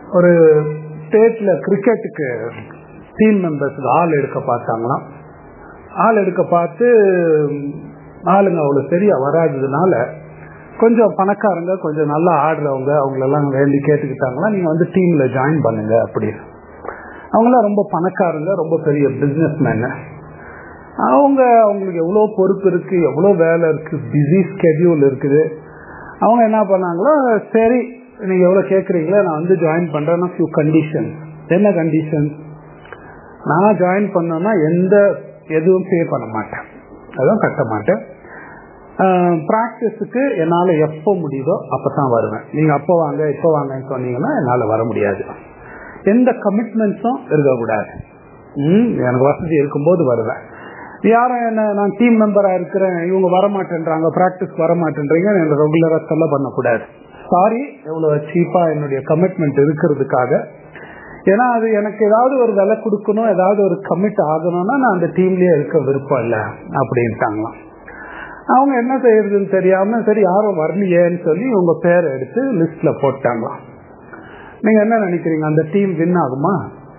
ஒரு ஸ்டேட்ல கிரிக்கெட்டுக்கு டீம் மெம்பர்ஸ்க்கு ஆள் எடுக்க பார்த்தாங்களாம் ஆள் எடுக்க பார்த்து ஆளுங்க அவ்வளவு சரியா வராததுனால கொஞ்சம் பணக்காரங்க கொஞ்சம் நல்லா ஆடுறவங்க அவங்களெல்லாம் வேண்டி கேட்டுக்கிட்டாங்களா நீங்க வந்து டீம்ல ஜாயின் பண்ணுங்க அப்படின்னு அவங்களாம் ரொம்ப பணக்காரங்க ரொம்ப பெரிய பிசினஸ் மேனு அவங்க அவங்களுக்கு எவ்வளோ பொறுப்பு இருக்கு எவ்வளோ வேலை இருக்கு பிஸி ஸ்கெடியூல் இருக்குது அவங்க என்ன பண்ணாங்களோ சரி நீங்க எவ்வளவு கேட்குறீங்களோ நான் வந்து ஜாயின் பண்றேன்னா ஃபியூ கண்டிஷன் என்ன கண்டிஷன் நான் ஜாயின் பண்ணேன்னா எந்த எதுவும் பே பண்ண மாட்டேன் அதுவும் கட்ட மாட்டேன் ப்ராக்டிஸுக்கு என்னால் எப்போ முடியுதோ அப்போ தான் வருவேன் நீங்கள் அப்போ வாங்க இப்போ வாங்கன்னு சொன்னீங்கன்னா என்னால் வர முடியாது எந்த கமிட்மெண்ட்ஸும் இருக்கக்கூடாது ம் எனக்கு வசதி இருக்கும்போது வருவேன் யாரும் என்ன நான் டீம் மெம்பரா இருக்கிறேன் இவங்க வரமாட்டேன்றாங்க ப்ராக்டிஸ் வரமாட்டேன்றீங்க என்ன ரெகுலரா சொல்ல பண்ணக்கூடாது சாரி எவ்வளவு சீப்பா என்னுடைய கமிட்மெண்ட் இருக்கிறதுக்காக ஏன்னா அது எனக்கு ஏதாவது ஒரு விலை கொடுக்கணும் ஏதாவது ஒரு கமிட் ஆகணும்னா நான் அந்த டீம்லயே இருக்க விருப்பம் இல்லை அப்படின்ட்டாங்களாம் அவங்க என்ன செய்யறதுன்னு தெரியாம சரி யாரும் வரலையேன்னு சொல்லி உங்க பேரை எடுத்து லிஸ்ட்ல போட்டாங்களாம் நீங்க என்ன நினைக்கிறீங்க அந்த டீம் வின் ஆகுமா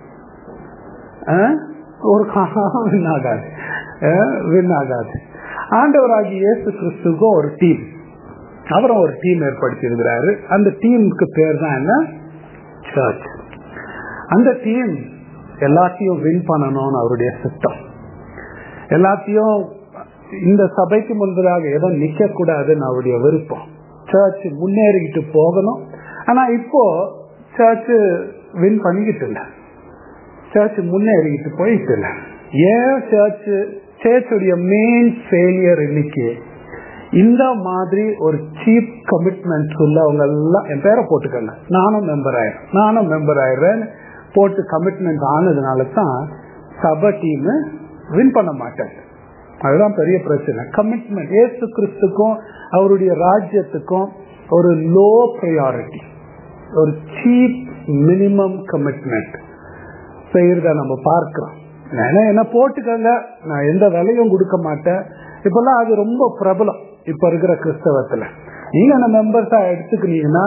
ஒரு வின் ஆகாது வின் ஆகாது ஆண்டவராகி இயேசு கிறிஸ்துக்கும் ஒரு டீம் அவரும் ஒரு டீம் ஏற்படுத்தி இருக்கிறாரு அந்த டீமுக்கு பேர் தான் என்ன சர்ச் அந்த டீம் எல்லாத்தையும் வின் பண்ணணும்னு அவருடைய சித்தம் எல்லாத்தையும் இந்த சபைக்கு முன்பதாக ஏதோ நிக்க கூடாதுன்னு அவருடைய விருப்பம் சர்ச் முன்னேறிக்கிட்டு போகணும் ஆனா இப்போ சர்ச் வின் பண்ணிக்கிட்டு இல்லை சர்ச் முன்னேறிக்கிட்டு போயிட்டு இல்லை ஏன் சர்ச் சர்ச்சுடைய மெயின் ஃபெயிலியர் இன்னைக்கு இந்த மாதிரி ஒரு சீப் கமிட்மெண்ட் உள்ளவங்க எல்லாம் என் பேரை போட்டுக்கங்க நானும் மெம்பர் ஆயிடுறேன் நானும் மெம்பர் ஆயிடுறேன் போட்டு கமிட்மெண்ட் ஆனதுனால தான் சபை டீம் வின் பண்ண மாட்டேன் அதுதான் பெரிய பிரச்சனை கமிட்மெண்ட் ஏசு கிறிஸ்துக்கும் அவருடைய ராஜ்யத்துக்கும் ஒரு லோ ப்ரையாரிட்டி ஒரு சீப் மினிமம் கமிட்மெண்ட் செய்யறத நம்ம பார்க்கிறோம் ஏன்னா என்ன போட்டுக்கங்க நான் எந்த விலையும் கொடுக்க மாட்டேன் இப்பெல்லாம் அது ரொம்ப பிரபலம் இப்ப இருக்கிற கிறிஸ்தவத்துல நீங்க அந்த மெம்பர்ஸா எடுத்துக்கிட்டீங்கன்னா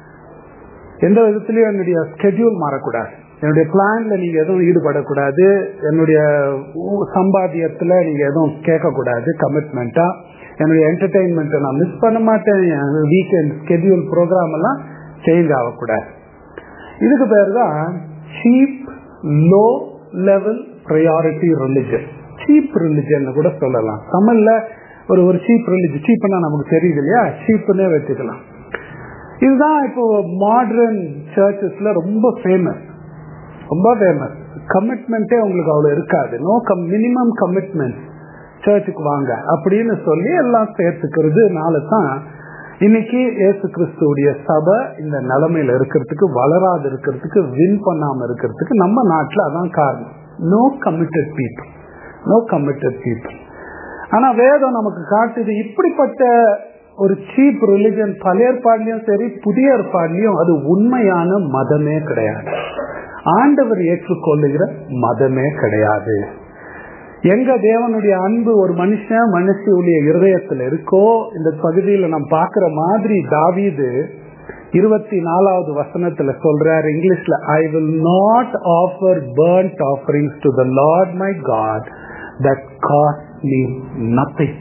எந்த விதத்திலயும் என்னுடைய ஸ்கெடியூல் மாறக்கூடாது என்னுடைய பிளான்ல நீங்க எதுவும் ஈடுபடக்கூடாது என்னுடைய சம்பாத்தியத்துல நீங்க எதுவும் கேட்கக்கூடாது கமிட்மெண்டா என்னுடைய என்டர்டைன்மெண்ட்டை நான் மிஸ் பண்ண மாட்டேன் வீக்கெண்ட் ஸ்கெடியூல் ப்ரோக்ராம் எல்லாம் சேஞ்ச் ஆகக்கூடாது இதுக்கு பேர் தான் cheap low level priority religion cheap religion கூட சொல்லலாம் தமிழ்ல ஒரு ஒரு சீப் ரிலிஜன் சீப்னா நமக்கு தெரியுது இல்லையா சீப்னே வச்சுக்கலாம் இதுதான் இப்போ மாடர்ன் சர்ச்சஸ்ல ரொம்ப ஃபேமஸ் ரொம்ப ஃபேமஸ் கமிட்மெண்ட்டே உங்களுக்கு அவ்வளவு இருக்காது நோ கம் மினிமம் கமிட்மெண்ட் சர்ச்சுக்கு வாங்க அப்படின்னு சொல்லி எல்லாம் சேர்த்துக்கிறதுனால தான் இன்னைக்கு ஏசு கிறிஸ்துடைய சபை இந்த நிலைமையில இருக்கிறதுக்கு வளராது இருக்கிறதுக்கு வின் பண்ணாம இருக்கிறதுக்கு நம்ம நாட்டில் அதான் காரணம் no committed people no committed people ஆனா வேதம் நமக்கு காட்டுது இப்படிப்பட்ட ஒரு சீப் ரிலிஜன் பழைய ஏற்பாடுலயும் சரி புதிய ஏற்பாடுலயும் அது உண்மையான மதமே கிடையாது ஆண்டவர் ஏற்றுக்கொள்ளுகிற மதமே கிடையாது எங்க தேவனுடைய அன்பு ஒரு மனுஷன் மனுஷியுடைய இருதயத்துல இருக்கோ இந்த பகுதியில நாம் பாக்குற மாதிரி தாவீது இருபத்தி நாலாவது வசனத்துல சொல்றாரு இங்கிலீஷ்ல I will not offer burnt offerings to the Lord my God that cost me nothing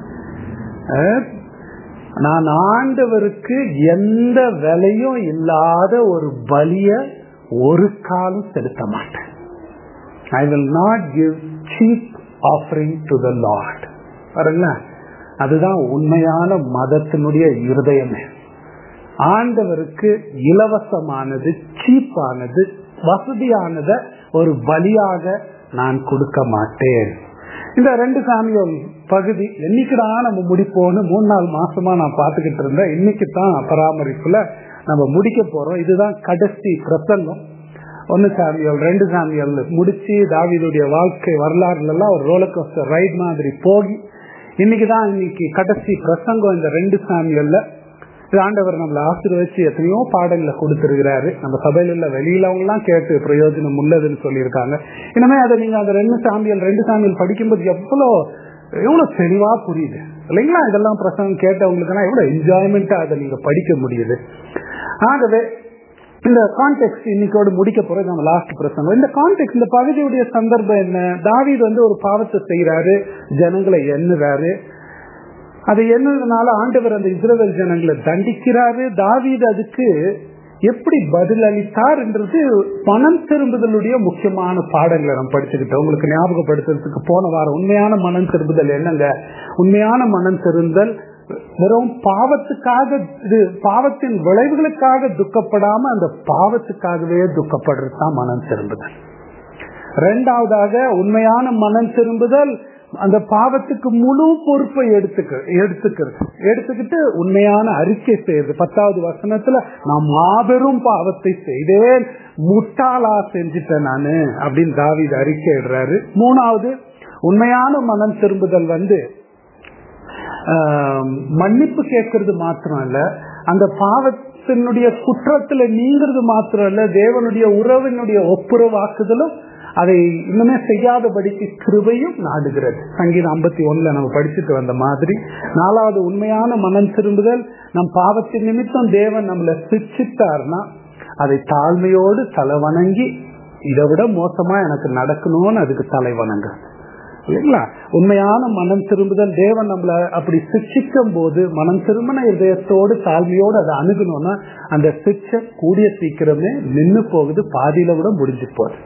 நான் ஆண்டவருக்கு எந்த விலையும் இல்லாத ஒரு பலிய ஒரு காலம் செலுத்த மாட்டேன் I will not give cheap offering to the Lord பாருங்களேன் அதுதான் உண்மையான மதத்தினுடைய இருதயமே ஆண்டவருக்கு இலவசமானது சீப்பானது வசதியானத ஒரு பலியாக நான் கொடுக்க மாட்டேன் இந்த ரெண்டு சாமியோல் பகுதி என்னைக்குதான் நம்ம முடிப்போம்னு மூணு நாலு மாசமா நான் பார்த்துக்கிட்டு இருந்தேன் இன்னைக்கு தான் பராமரிப்புல நம்ம முடிக்க போறோம் இதுதான் கடைசி பிரசங்கம் ஒன்னு சாமியல் ரெண்டு சாமியல் முடிச்சு தாவிதுடைய வாழ்க்கை வரலாறுல எல்லாம் ஒரு ரோலர் ரைட் மாதிரி போகி இன்னைக்குதான் இன்னைக்கு கடைசி பிரசங்கம் இந்த ரெண்டு சாமியல்ல ஆண்டவர் நம்மளை ஆசீர்வச்சு எத்தனையோ பாடங்களை கொடுத்திருக்கிறாரு நம்ம சபையில இல்ல வெளியில அவங்க எல்லாம் கேட்டு பிரயோஜனம் உள்ளதுன்னு சொல்லியிருக்காங்க இனிமே அதை நீங்க அந்த ரெண்டு சாமியல் ரெண்டு சாமியல் படிக்கும்போது எவ்வளவு எவ்வளவு தெளிவா புரியுது இல்லைங்களா இதெல்லாம் பிரசங்கம் கேட்டவங்களுக்குன்னா எவ்வளவு என்ஜாய்மெண்டா அதை நீங்க படிக்க முடியுது ஆகவே இந்த கான்டெக்ட் இன்னைக்கோடு முடிக்க போறது நம்ம லாஸ்ட் பிரசங்கம் இந்த கான்டெக்ட் இந்த பகுதியுடைய சந்தர்ப்பம் என்ன தாவீது வந்து ஒரு பாவத்தை செய்யறாரு ஜனங்களை எண்ணுறாரு அதை என்னதுனால ஆண்டவர் அந்த இஸ்ரேல் ஜனங்களை தண்டிக்கிறாரு தாவீது அதுக்கு எப்படி பதில் அளித்தார் என்றது மனம் திரும்புதலுடைய முக்கியமான பாடங்களை நம்ம படிச்சுக்கிட்டோம் உங்களுக்கு ஞாபகப்படுத்துறதுக்கு போன வாரம் உண்மையான மனம் திரும்புதல் என்னங்க உண்மையான மனம் திருந்தல் வெறும் பாவத்துக்காக இது பாவத்தின் விளைவுகளுக்காக துக்கப்படாம அந்த பாவத்துக்காகவே துக்கப்படுறது தான் மனம் திரும்புதல் ரெண்டாவதாக உண்மையான மனம் திரும்புதல் அந்த பாவத்துக்கு முழு பொறுப்பை எடுத்துக்க எடுத்துக்கிறது எடுத்துக்கிட்டு உண்மையான அறிக்கை செய்யறது பத்தாவது வசனத்துல நான் மாபெரும் பாவத்தை செய்தேன் முட்டாளா செஞ்சுட்டேன் நானு அப்படின்னு தாவித அறிக்கை இடுறாரு மூணாவது உண்மையான மனம் திரும்புதல் வந்து மன்னிப்பு கேட்கறது மாத்திரம் இல்ல அந்த பாவத்தினுடைய குற்றத்துல நீங்கிறது மாத்திரம் இல்ல தேவனுடைய உறவினுடைய ஒப்புரவாக்குதலும் அதை இன்னுமே செய்யாதபடிக்கு கிருபையும் நாடுகிறது சங்கீதம் ஐம்பத்தி ஒண்ணுல நம்ம படிச்சுட்டு வந்த மாதிரி நாலாவது உண்மையான மனம் திரும்புதல் நம் பாவத்தின் நிமித்தம் தேவன் நம்மளை சிச்சிட்டார்னா அதை தாழ்மையோடு தலை வணங்கி இதை விட மோசமா எனக்கு நடக்கணும்னு அதுக்கு தலை வணங்க இல்லைங்களா உண்மையான மனம் திரும்புதல் தேவன் நம்மள அப்படி சிக்ஷிக்கும் போது மனம் திரும்பின இதயத்தோடு தாழ்மையோடு அதை அணுகணும்னா அந்த சிக்ஷை கூடிய சீக்கிரமே நின்று போகுது பாதியில விட முடிஞ்சு போகுது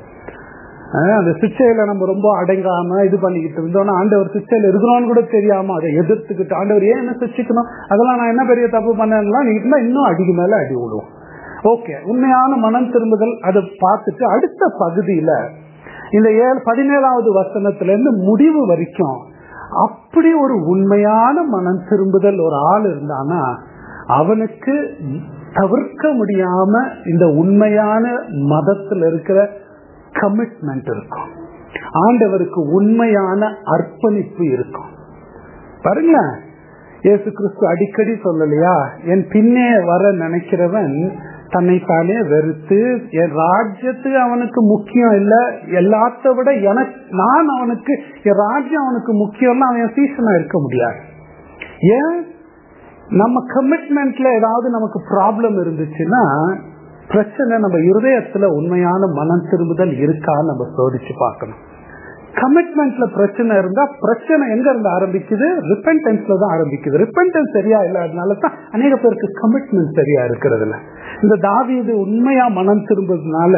அந்த சிச்சையில நம்ம ரொம்ப அடங்காம இது பண்ணிக்கிட்டு இருந்தோம்னா ஆண்டவர் சிச்சையில இருக்கிறோம்னு கூட தெரியாம அதை எதிர்த்துக்கிட்டு ஆண்டவர் ஏன் என்ன சிச்சிக்கணும் அதெல்லாம் நான் என்ன பெரிய தப்பு பண்ணலாம் நீங்க இன்னும் அடிக்கு மேல அடி விடுவோம் ஓகே உண்மையான மனம் திரும்புதல் அதை பார்த்துட்டு அடுத்த பகுதியில இந்த ஏழு பதினேழாவது வசனத்துல இருந்து முடிவு வரைக்கும் அப்படி ஒரு உண்மையான மனம் திரும்புதல் ஒரு ஆள் இருந்தானா அவனுக்கு தவிர்க்க முடியாம இந்த உண்மையான மதத்துல இருக்கிற கமிட்மெண்ட் இருக்கும் ஆண்டவருக்கு உண்மையான அர்ப்பணிப்பு இருக்கும் பாருங்களேன் இயேசு கிறிஸ்து அடிக்கடி சொல்லலையா என் பின்னே வர நினைக்கிறவன் தன்னைத்தானே வெறுத்து என் ராஜ்யத்துக்கு அவனுக்கு முக்கியம் இல்ல எல்லாத்த விட எனக்கு நான் அவனுக்கு என் ராஜ்யம் அவனுக்கு முக்கியம் அவன் சீசனா இருக்க முடியாது ஏன் நம்ம கமிட்மெண்ட்ல ஏதாவது நமக்கு ப்ராப்ளம் இருந்துச்சுன்னா பிரச்சனை நம்ம இருதயத்துல உண்மையான மனம் திரும்புதல் இருக்கான்னு நம்ம சோதிச்சு பார்க்கணும் கமிட்மெண்ட்ல பிரச்சனை இருந்தா பிரச்சனை எங்க இருந்து ஆரம்பிக்குது ரிப்பன்டன்ஸ்ல தான் ஆரம்பிக்குது ரிப்பன்டன்ஸ் சரியா இல்லாதனால தான் அநேக பேருக்கு கமிட்மெண்ட் சரியா இருக்கிறதுல இந்த தாவியது உண்மையா மனம் திரும்புறதுனால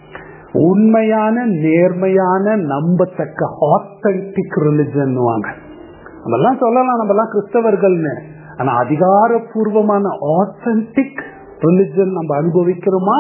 உண்மையான நேர்மையான நம்பத்தக்க ஆத்தன்டிக் ரிலிஜன் வாங்க நம்ம எல்லாம் சொல்லலாம் நம்ம எல்லாம் கிறிஸ்தவர்கள்னு ஆனா அதிகாரப்பூர்வமான ஆத்தன்டிக் ரிலிஜன் நம்ம அனுபவிக்கிறோமா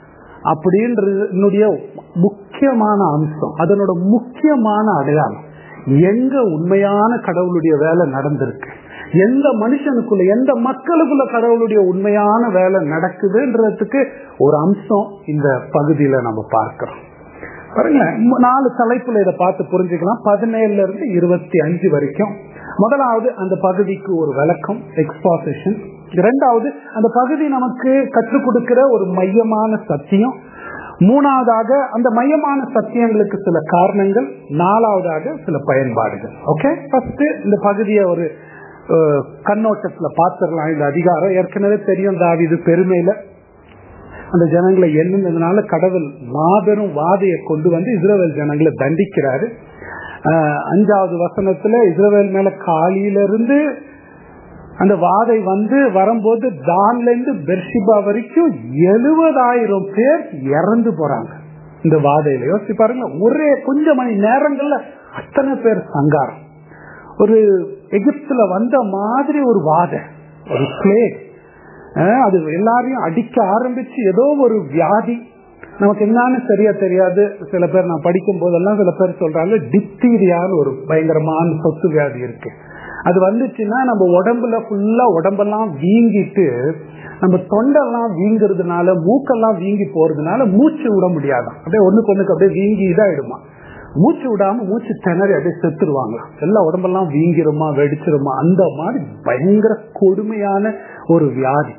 அப்படின்றது முக்கியமான அம்சம் அதனோட முக்கியமான அடையாளம் எங்க உண்மையான கடவுளுடைய வேலை நடந்திருக்கு எந்த மனுஷனுக்குள்ள எந்த மக்களுக்குள்ள கடவுளுடைய உண்மையான வேலை நடக்குதுன்றதுக்கு ஒரு அம்சம் இந்த பகுதியில நம்ம பார்க்கிறோம் பாருங்களேன் நாலு தலைப்புல இதை பார்த்து புரிஞ்சுக்கலாம் பதினேழுல இருந்து இருபத்தி அஞ்சு வரைக்கும் முதலாவது அந்த பகுதிக்கு ஒரு விளக்கம் எக்ஸ்பாசிஷன் இரண்டாவது அந்த பகுதி நமக்கு கற்றுக் கொடுக்கிற ஒரு மையமான சத்தியம் மூணாவதாக அந்த மையமான சத்தியங்களுக்கு சில காரணங்கள் நாலாவதாக சில பயன்பாடுகள் ஓகே ஃபர்ஸ்ட் இந்த பகுதியை ஒரு கண்ணோட்டத்துல பார்த்துடலாம் இந்த அதிகாரம் ஏற்கனவே தெரியும் தாவிது பெருமையில அந்த ஜனங்களை எண்ணுனதுனால கடவுள் மாபெரும் வாதையை கொண்டு வந்து இஸ்ரேல் ஜனங்களை தண்டிக்கிறாரு அஞ்சாவது வசனத்துல இஸ்ரேல் மேல காலியிலிருந்து அந்த வாதை வந்து வரும்போது தான்ல இருந்து பெர்ஷிபா வரைக்கும் எழுபதாயிரம் பேர் இறந்து போறாங்க இந்த வாதையில யோசிச்சு பாருங்க ஒரே கொஞ்ச மணி நேரங்கள்ல அத்தனை பேர் சங்காரம் ஒரு எகிப்துல வந்த மாதிரி ஒரு வாதை ஒரு பிளேக் அது எல்லாரையும் அடிக்க ஆரம்பிச்சு ஏதோ ஒரு வியாதி நமக்கு என்னன்னு சரியா தெரியாது சில பேர் நான் படிக்கும் போதெல்லாம் சில பேர் சொல்றாங்க டிப்தீரியான்னு ஒரு பயங்கரமான சொத்து வியாதி இருக்கு அது வந்துச்சுன்னா நம்ம உடம்புல ஃபுல்லா உடம்பெல்லாம் வீங்கிட்டு நம்ம தொண்டெல்லாம் வீங்குறதுனால மூக்கெல்லாம் வீங்கி போறதுனால மூச்சு விட முடியாதான் அப்படியே ஒண்ணுக்கு ஒண்ணுக்கு அப்படியே வீங்கி இதாயிடுமா மூச்சு விடாம மூச்சு திணறி அப்படியே செத்துருவாங்க எல்லா உடம்பெல்லாம் வீங்கிருமா வெடிச்சிருமா அந்த மாதிரி பயங்கர கொடுமையான ஒரு வியாதி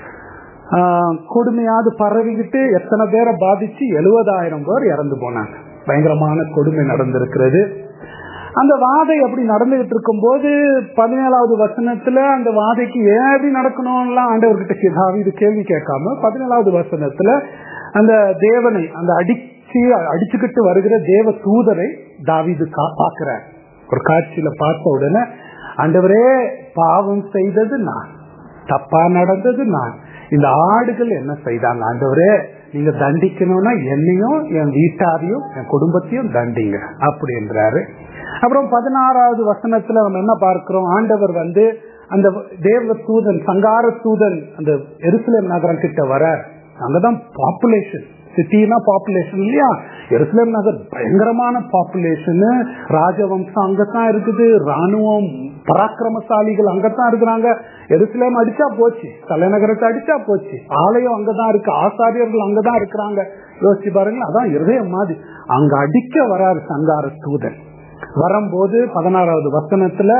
கொடுமையாது பரவிக்கிட்டு எத்தனை பேரை பாதிச்சு எழுபதாயிரம் பேர் இறந்து போனாங்க பயங்கரமான கொடுமை நடந்திருக்கிறது அந்த வாதை அப்படி நடந்துகிட்டு இருக்கும் போது பதினேழாவது வசனத்துல அந்த வாதைக்கு ஏன் அப்படி நடக்கணும்லாம் ஆண்டவர்கிட்ட தாவீது கேள்வி கேட்காம பதினேழாவது வசனத்துல அந்த தேவனை அந்த அடிச்சு அடிச்சுக்கிட்டு வருகிற தேவ தூதரை தாவீது கா- பார்க்கிறார் ஒரு காட்சியில பார்த்த உடனே ஆண்டவரே பாவம் செய்தது நான் தப்பா நடந்தது நான் இந்த ஆடுகள் என்ன செய்தாங்க ஆண்டவரே நீங்க தண்டிக்கணும்னா என்னையும் என் வீட்டாரையும் என் குடும்பத்தையும் தண்டிங்க அப்படி என்றாரு அப்புறம் பதினாறாவது வசனத்துல நம்ம என்ன பார்க்கிறோம் ஆண்டவர் வந்து அந்த தேவ தூதன் சங்கார தூதன் அந்த எருசலேம் நகரம் கிட்ட வர அங்கதான் பாப்புலேஷன் சிட்டினா பாப்புலேஷன் இல்லையா எருசலேம் நகர் பயங்கரமான பாப்புலேஷன் ராஜவம்சம் அங்கதான் இருக்குது ராணுவம் பராக்கிரமசாலிகள் அங்கதான் இருக்கிறாங்க எருசலேம் அடிச்சா போச்சு தலைநகரத்தை அடிச்சா போச்சு ஆலயம் அங்கதான் இருக்கு ஆசாரியர்கள் அங்கதான் இருக்கிறாங்க யோசிச்சு பாருங்க அதான் இருதயம் மாதிரி அங்க அடிக்க வராரு சங்கார தூதன் வரும்போது பதினாறாவது வசனத்துல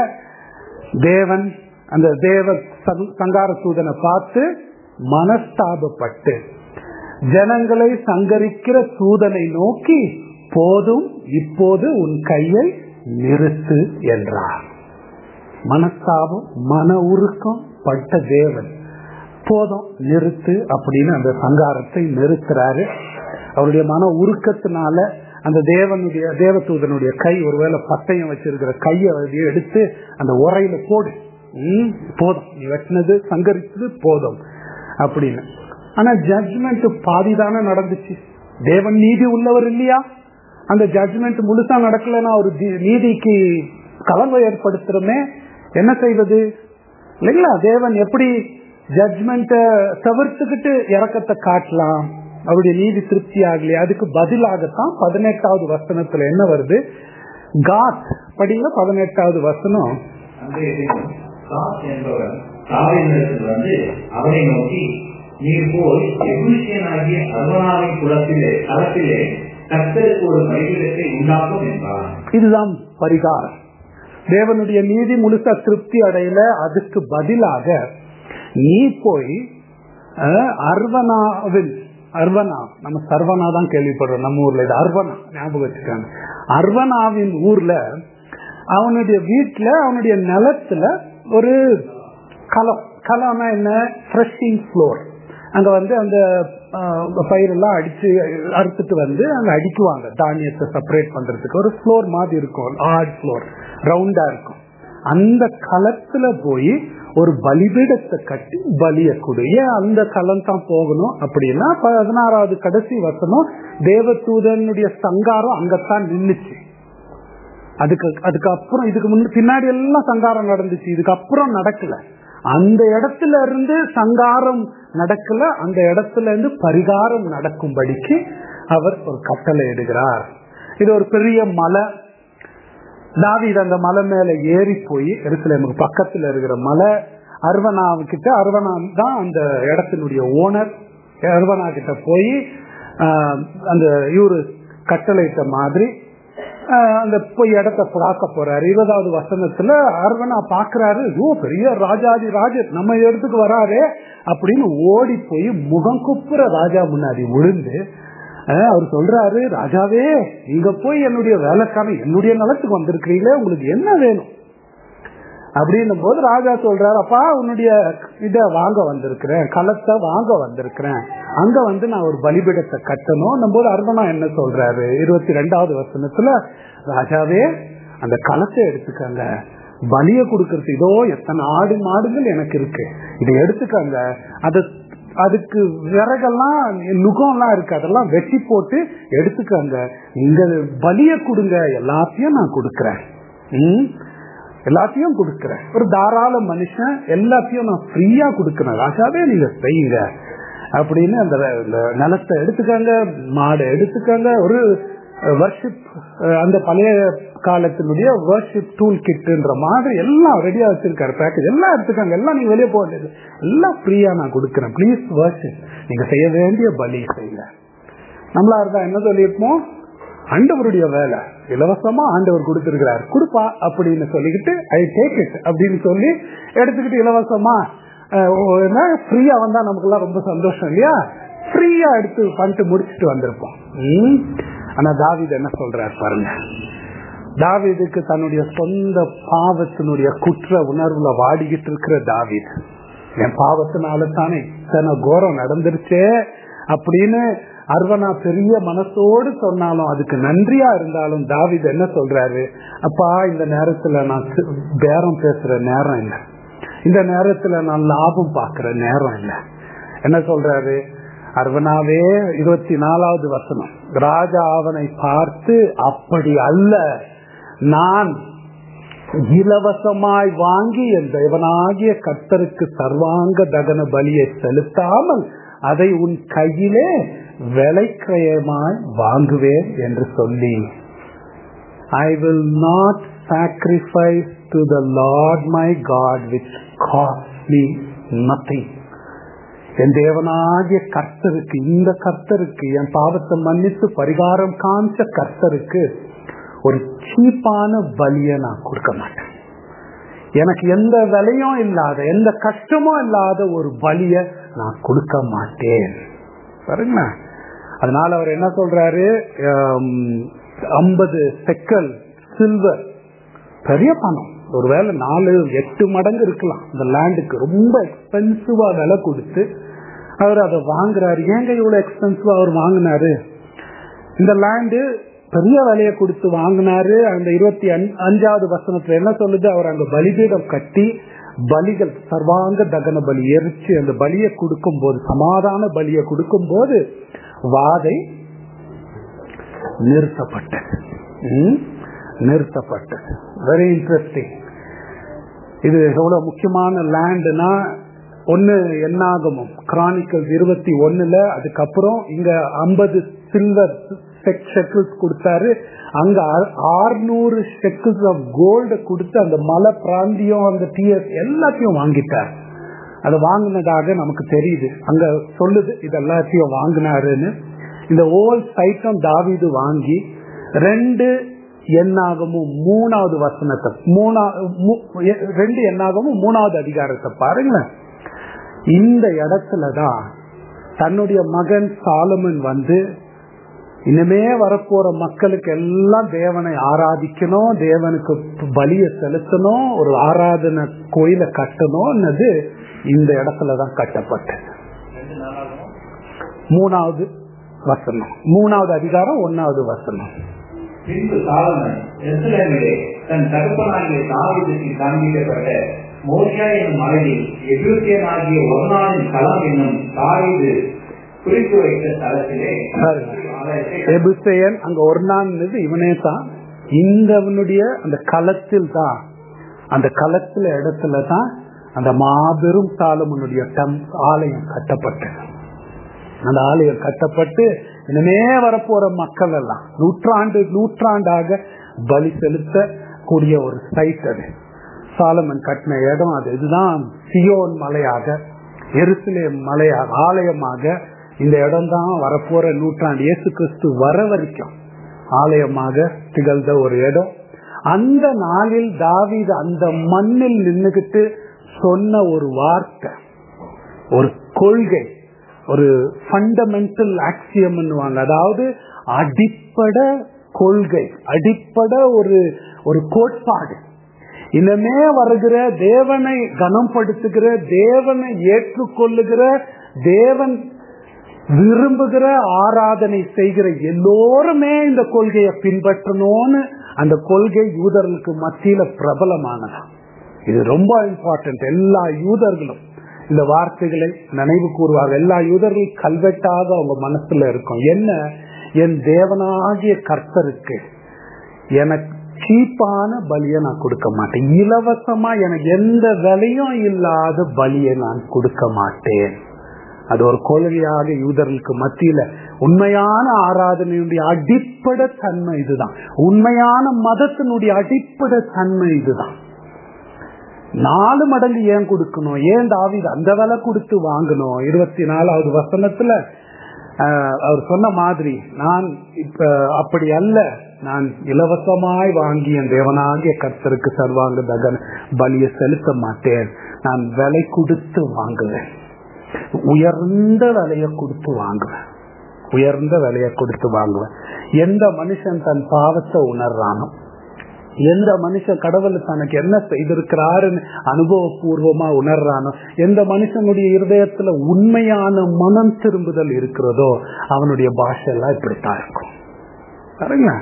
தேவன் அந்த தேவ சங்- சங்கார தூதனை பார்த்து மனஸ்தாபப்பட்டு ஜனங்களை சங்கரிக்கிற தூதனை நோக்கி போதும் இப்போது உன் கையை நிறுத்து என்றார் மனஸ்தாபம் மன உருக்கம் பட்ட தேவன் போதும் நிறுத்து அப்படின்னு அந்த சங்காரத்தை நிறுத்துறாரு அவருடைய மன உருக்கத்தினால அந்த தேவனுடைய தேவதூதனுடைய கை ஒருவேளை பட்டயம் வச்சிருக்கிற கையை அப்படியே எடுத்து அந்த உரையில போடு ம், போதும் நீ வெட்டினது சங்கரிச்சது போதும் அப்படின்னு ஆனா ஜட்ஜ்மெண்ட் பாதிதானே நடந்துச்சு தேவன் நீதி உள்ளவர் இல்லையா அந்த ஜட்ஜ்மெண்ட் முழுசா நடக்கலன்னா ஒரு தி- நீதிக்கு கலவை ஏற்படுத்துறோமே என்ன செய்வது இல்லைங்களா தேவன் எப்படி ஜட்ஜ்மெண்ட தவிர்த்துக்கிட்டு இறக்கத்தை காட்டலாம் அவருடைய நீதி திருப்தி ஆகலையா அதுக்கு பதிலாகத்தான் பதினெட்டாவது வசனத்துல என்ன வருது காட் படிங்க பதினெட்டாவது வசனம் அன்றைய தினம் காத் என்பவர் தாவீதிடத்தில் வந்து அவனை நோக்கி நீர் போய் எபூசியனாகிய அர்வனாவின் குலத்திலே களத்திலே கர்த்தருக்கு ஒரு பலிபீடத்தை உண்டாக்கும் என்றார் இதுதான் பரிகாரம் தேவனுடைய நீதி முழுசா திருப்தி அடையல அதுக்கு பதிலாக நீ போய் அஹ், அர்வனாவில் அர்வனா நம்ம சர்வனா தான் கேள்விப்படுறோம் நம்ம ஊர்ல இது அர்வனா ஞாபகம் வச்சுக்காங்க அர்வனாவின் ஊர்ல அவனுடைய வீட்டுல அவனுடைய நிலத்துல ஒரு களம் களம்னா என்ன ஃப்ரெஷிங் ஃப்ளோர் அங்க வந்து அந்த ஆஹ், பயிரெல்லாம் அடிச்சு அறுத்துட்டு வந்து அங்க அடிக்குவாங்க தானியத்தை செப்பரேட் பண்றதுக்கு ஒரு ஃப்ளோர் மாதிரி இருக்கும் ஆட் ஃப்ளோர் ரவுண்டா இருக்கும் அந்த களத்துல போய் ஒரு பலிபீடத்தை கட்டி பலிய கொடு ஏன் அந்த களம் தான் போகணும் அப்படின்னா பதினாறாவது கடைசி வசனம் தேவதூதனுடைய சங்காரம் அங்கத்தான் நின்னுச்சு அதுக்கு அதுக்கப்புறம் இதுக்கு முன்ன பின்னாடி எல்லாம் சங்காரம் நடந்துச்சு இதுக்கப்புறம் நடக்கல அந்த இடத்துல இருந்து சங்காரம் நடக்கல அந்த இடத்துல இருந்து பரிகாரம் நடக்கும்படிக்கு அவர் ஒரு கட்டளை எடுக்கிறார் இது ஒரு பெரிய மலை தாவீது அந்த மலை மேல ஏறி போய் எருசலேமுக்கு பக்கத்துல இருக்கிற மலை அர்வனா கிட்ட அர்வனா தான் அந்த இடத்தினுடைய ஓனர் அர்வனா கிட்ட போய் ஆஹ், அந்த இவரு கட்டளையிட்ட மாதிரி ஆஹ், அந்த போய் இடத்த பார்க்க போறாரு இருபதாவது வசனத்துல அர்வனா பாக்குறாரு ஐயோ பெரிய ராஜாதி ராஜர் நம்ம இடத்துக்கு வராரு அப்படின்னு ஓடி போய் முகம் குப்புற ராஜா முன்னாடி விழுந்து ஆஹ், அவர் சொல்றாரு ராஜாவே நீங்க போய் என்னுடைய வேலைக்கான என்னுடைய நிலத்துக்கு வந்திருக்கிறீங்களே உங்களுக்கு என்ன வேணும் அப்படின்னும் போது ராஜா சொல்றாரு அப்பா உன்னுடைய இத வாங்க வந்திருக்கிறேன் களத்தை வாங்க வந்திருக்கிறேன் அங்க வந்து நான் ஒரு பலிபீடத்தை கட்டணும் போது அருணா என்ன சொல்றாரு இருபத்தி ரெண்டாவது வசனத்துல ராஜாவே அந்த களத்தை எடுத்துக்கங்க பலிய கொடுக்கறது இதோ எத்தனை ஆடு மாடுகள் எனக்கு இருக்கு இதை எடுத்துக்கங்க அது அதுக்கு விறகெல்லாம் நுகம்லாம் இருக்கு அதெல்லாம் வெட்டி போட்டு எடுத்துக்கங்க இங்க பலிய கொடுங்க எல்லாத்தையும் நான் கொடுக்கறேன் ம்? எல்லாத்தையும் கொடுக்கறேன் ஒரு தாராள மனுஷன் எல்லாத்தையும் நான் ஃப்ரீயா கொடுக்கறேன் ராஜாவே நீங்க செய்யுங்க அப்படின்னு அந்த அந்த நிலத்தை எடுத்துக்கங்க மாடை எடுத்துக்கங்க ஒரு வர்ஷிப் அந்த பழைய காலத்தினுடைய வர்ஷிப் டூல் கிட்ன்ற மாதிரி எல்லாம் ரெடியா வச்சிருக்காரு பேக்கேஜ் எல்லாம் எடுத்துக்காங்க எல்லாம் நீங்க வெளியே போக வேண்டியது எல்லாம் ஃப்ரீயா நான் கொடுக்கறேன் ப்ளீஸ் வர்ஷிப் நீங்க செய்ய வேண்டிய பலி செய்யுங்க நம்மளா இருந்தா என்ன சொல்லியிருப்போம் ஆண்டவருடைய வேலை இலவசமா ஆண்டவர் கொடுத்திருக்கிறார் கொடுப்பா அப்படின்னு சொல்லிக்கிட்டு ஐ டேக் இட் அப்படின்னு சொல்லி எடுத்துக்கிட்டு இலவசமா ஃப்ரீயா வந்தா நமக்கு எல்லாம் ரொம்ப சந்தோஷம் இல்லையா ஃப்ரீயா எடுத்து பண்ணிட்டு முடிச்சுட்டு வந்திருப்போம் ம். ஆனா தாவிது என்ன சொல்றாரு பாருங்க தாவீதுக்கு தன்னுடைய சொந்த பாவத்தினுடைய குற்ற உணர்வுல வாடிக்கிட்டு இருக்கிற தாவீது என் பாவத்தினால தானே இத்தனை கோரம் நடந்துருச்சே அப்படின்னு அர்வனா பெரிய மனசோடு சொன்னாலும் அதுக்கு நன்றியா இருந்தாலும் தாவிது என்ன சொல்றாரு அப்பா இந்த நேரத்துல நான் சி- பேரம் பேசுற நேரம் இல்லை இந்த நேரத்துல நான் லாபம் பாக்குற நேரம் இல்லை என்ன சொல்றாரு அர்வனாவே இருபத்தி நாலாவது வசனம் ராஜா அவனை பார்த்து அப்படி அல்ல நான் இலவசமாய் வாங்கி என் தேவனாகிய கர்த்தருக்கு சர்வாங்க தகன பலியை செலுத்தாமல் அதை உன் கையிலே விலைக்கிரயமாய் வாங்குவேன் என்று சொல்லி I will not sacrifice to the Lord my God which cost me nothing என் தேவனாகிய கர்த்தருக்கு இந்த கர்த்தருக்கு என் பாவத்தை மன்னித்து பரிகாரம் காமிச்ச கர்த்தருக்கு ஒரு சீப்பான பலியை நான் கொடுக்க மாட்டேன் எனக்கு எந்த விலையும் இல்லாத எந்த கஷ்டமும் இல்லாத ஒரு பலிய நான் கொடுக்க மாட்டேன் பாருங்க அதனால அவர் என்ன சொல்றாரு ஐம்பது செக்கல் சில்வர் பெரிய பணம் ஒருவேளை நாலு எட்டு மடங்கு இருக்கலாம் இந்த லேண்டுக்கு ரொம்ப எக்ஸ்பென்சிவா விலை கொடுத்து அவர் அதை வாங்குறாரு ஏங்க இவ்வளவு எக்ஸ்பென்சிவா அவர் வாங்கினாரு இந்த லேண்டு பெரிய விலையை கொடுத்து வாங்கினாரு அந்த இருபத்தி அஞ்சாவது வசனத்துல என்ன சொல்லுது அவர் அங்க பலிபீடம் கட்டி பலிகள் சர்வாங்க தகன பலி எரிச்சு அந்த பலியை கொடுக்கும் போது சமாதான பலியை கொடுக்கும் போது வாதை நிறுத்தப்பட்டது ம்? நிறுத்தப்பட்டது வெரி இன்ட்ரெஸ்டிங் இது எவ்வளவு முக்கியமான லேண்டுனா ஒன்னு என்னாகமும் கிரானிக்கல் இருபத்தி ஒண்ணுல அதுக்கப்புறம் இங்க ஐம்பது சில்வர் ஷெக்கிள்ஸ் கொடுத்தாரு அங்க ஆறுநூறு ஷெக்கிள்ஸ் ஆஃப் கோல்டு கொடுத்து அந்த மலை பிராந்தியம் அந்த டிஎஸ் எல்லாத்தையும் வாங்கிட்டார் அதை வாங்கினதாக நமக்கு தெரியுது அங்க சொல்லுது இது எல்லாத்தையும் வாங்கினாருன்னு இந்த ஓல் சைட்டம் தாவிது வாங்கி ரெண்டு எண்ணாகமும் மூணாவது வசனத்தை மூணா மூ- எ- ரெண்டு எண்ணாகமும் மூணாவது அதிகாரத்தை பாருங்களேன் இந்த இடத்துலதான் தன்னுடைய மகன் சாலமன் வந்து இனிமே வரப்போற மக்களுக்கு எல்லாம் தேவனை ஆராதிக்கணும் தேவனுக்கு பலிய செலுத்தணும் ஒரு ஆராதனை கோயிலை கட்டணும்னது இந்த இடத்துலதான் கட்டப்பட்டது ரெண்டு நாளாகவும் மூணாவது வசனம் மூணாவது அதிகாரம் ஒன்னாவது வசனம் பின்பு சாலமன் எருசலேமிலே தன் தகப்பனாகிய தாவீதுக்கு காண்பிக்கப்பட்ட மோசா என்னும் மலையில் எகிப்தியனாகிய ஒன்னானின் களம் என்னும் தாவீது குறித்து வைத்த தளத்திலே பாருங்க. ஆலயத்தை எபுசேயன் அங்க ஒரு நாள் இவனே தான் இந்தவனுடைய அந்த களத்தில் தான் அந்த களத்துல இடத்துல தான் அந்த மாபெரும் சாலமனுடைய டம் ஆலயம் கட்டப்பட்டது அந்த ஆலயம் கட்டப்பட்டு இனிமே வரப்போற மக்கள் எல்லாம் நூற்றாண்டு நூற்றாண்டாக பலி செலுத்த கூடிய ஒரு சைட் அது சாலமன் கட்டின இடம் அது இதுதான் சியோன் மலையாக எருசலேம் மலையாக ஆலயமாக இந்த இடம் தான் வரப்போற நூற்றாண்டு இயேசு கிறிஸ்து வர வரைக்கும் ஆலயமாக திகழ்ந்த ஒரு இடம் அந்த நாளில் தாவீது அந்த மண்ணில் நின்னுகிட்டு சொன்ன ஒரு வார்த்தை ஒரு கொள்கை ஒரு ஃபண்டமெண்டல் ஆக்சியம் அதாவது அடிப்பட கொள்கை அடிப்பட ஒரு ஒரு கோட்பாடு இனிமே வருகிற தேவனை கனப்படுத்துகிற தேவனை ஏற்றுக்கொள்ளுகிற தேவன் விரும்புகிற ஆராதனை செய்கிற எல்லோருமே இந்த கொள்கையை பின்பற்றணும்னு அந்த கொள்கை யூதர்களுக்கு மத்தியில பிரபலமானதா இது ரொம்ப இம்பார்ட்டன்ட் எல்லா யூதர்களும் இந்த வார்த்தைகளை நினைவு கூறுவார்கள் எல்லா யூதர்களும் கல்வெட்டாக அவங்க மனசுல இருக்கும் என்ன என் தேவனாகிய கர்த்தருக்கு எனக்கு சீப்பான பலியை நான் கொடுக்க மாட்டேன் இலவசமா எனக்கு எந்த விலையும் இல்லாத பலியை நான் கொடுக்க மாட்டேன் அது ஒரு கொள்கையாக யூதர்களுக்கு மத்தியில உண்மையான ஆராதனையுடைய அடிப்படை தன்மை இதுதான் உண்மையான மதத்தினுடைய அடிப்படை தன்மை இதுதான் நாலு மடங்கு ஏன் கொடுக்கணும் ஏன் தாவிது அந்த விலை கொடுத்து வாங்கணும் இருபத்தி நாலாவது வசனத்துல ஆஹ், அவர் சொன்ன மாதிரி நான் இப்ப அப்படி அல்ல நான் இலவசமாய் வாங்கி என் தேவனாகிய கர்த்தருக்கு சர்வாங்க தகன பலியை செலுத்த மாட்டேன் நான் விலை கொடுத்து வாங்குவேன் உயர்ந்த விலையை கொடுத்து வாங்குவேன் உயர்ந்த விலையை கொடுத்து வாங்குவேன் எந்த மனுஷன் தன் பாவத்தை உணர்றானோ எந்த மனுஷன் கடவுள் தனக்கு என்ன செய்திருக்கிறாருன்னு அனுபவபூர்வமா உணர்றானோ எந்த மனுஷனுடைய இருதயத்துல உண்மையான மனம் திரும்புதல் இருக்கிறதோ அவனுடைய பாஷை எல்லாம் இப்படித்தான் இருக்கும் பாருங்க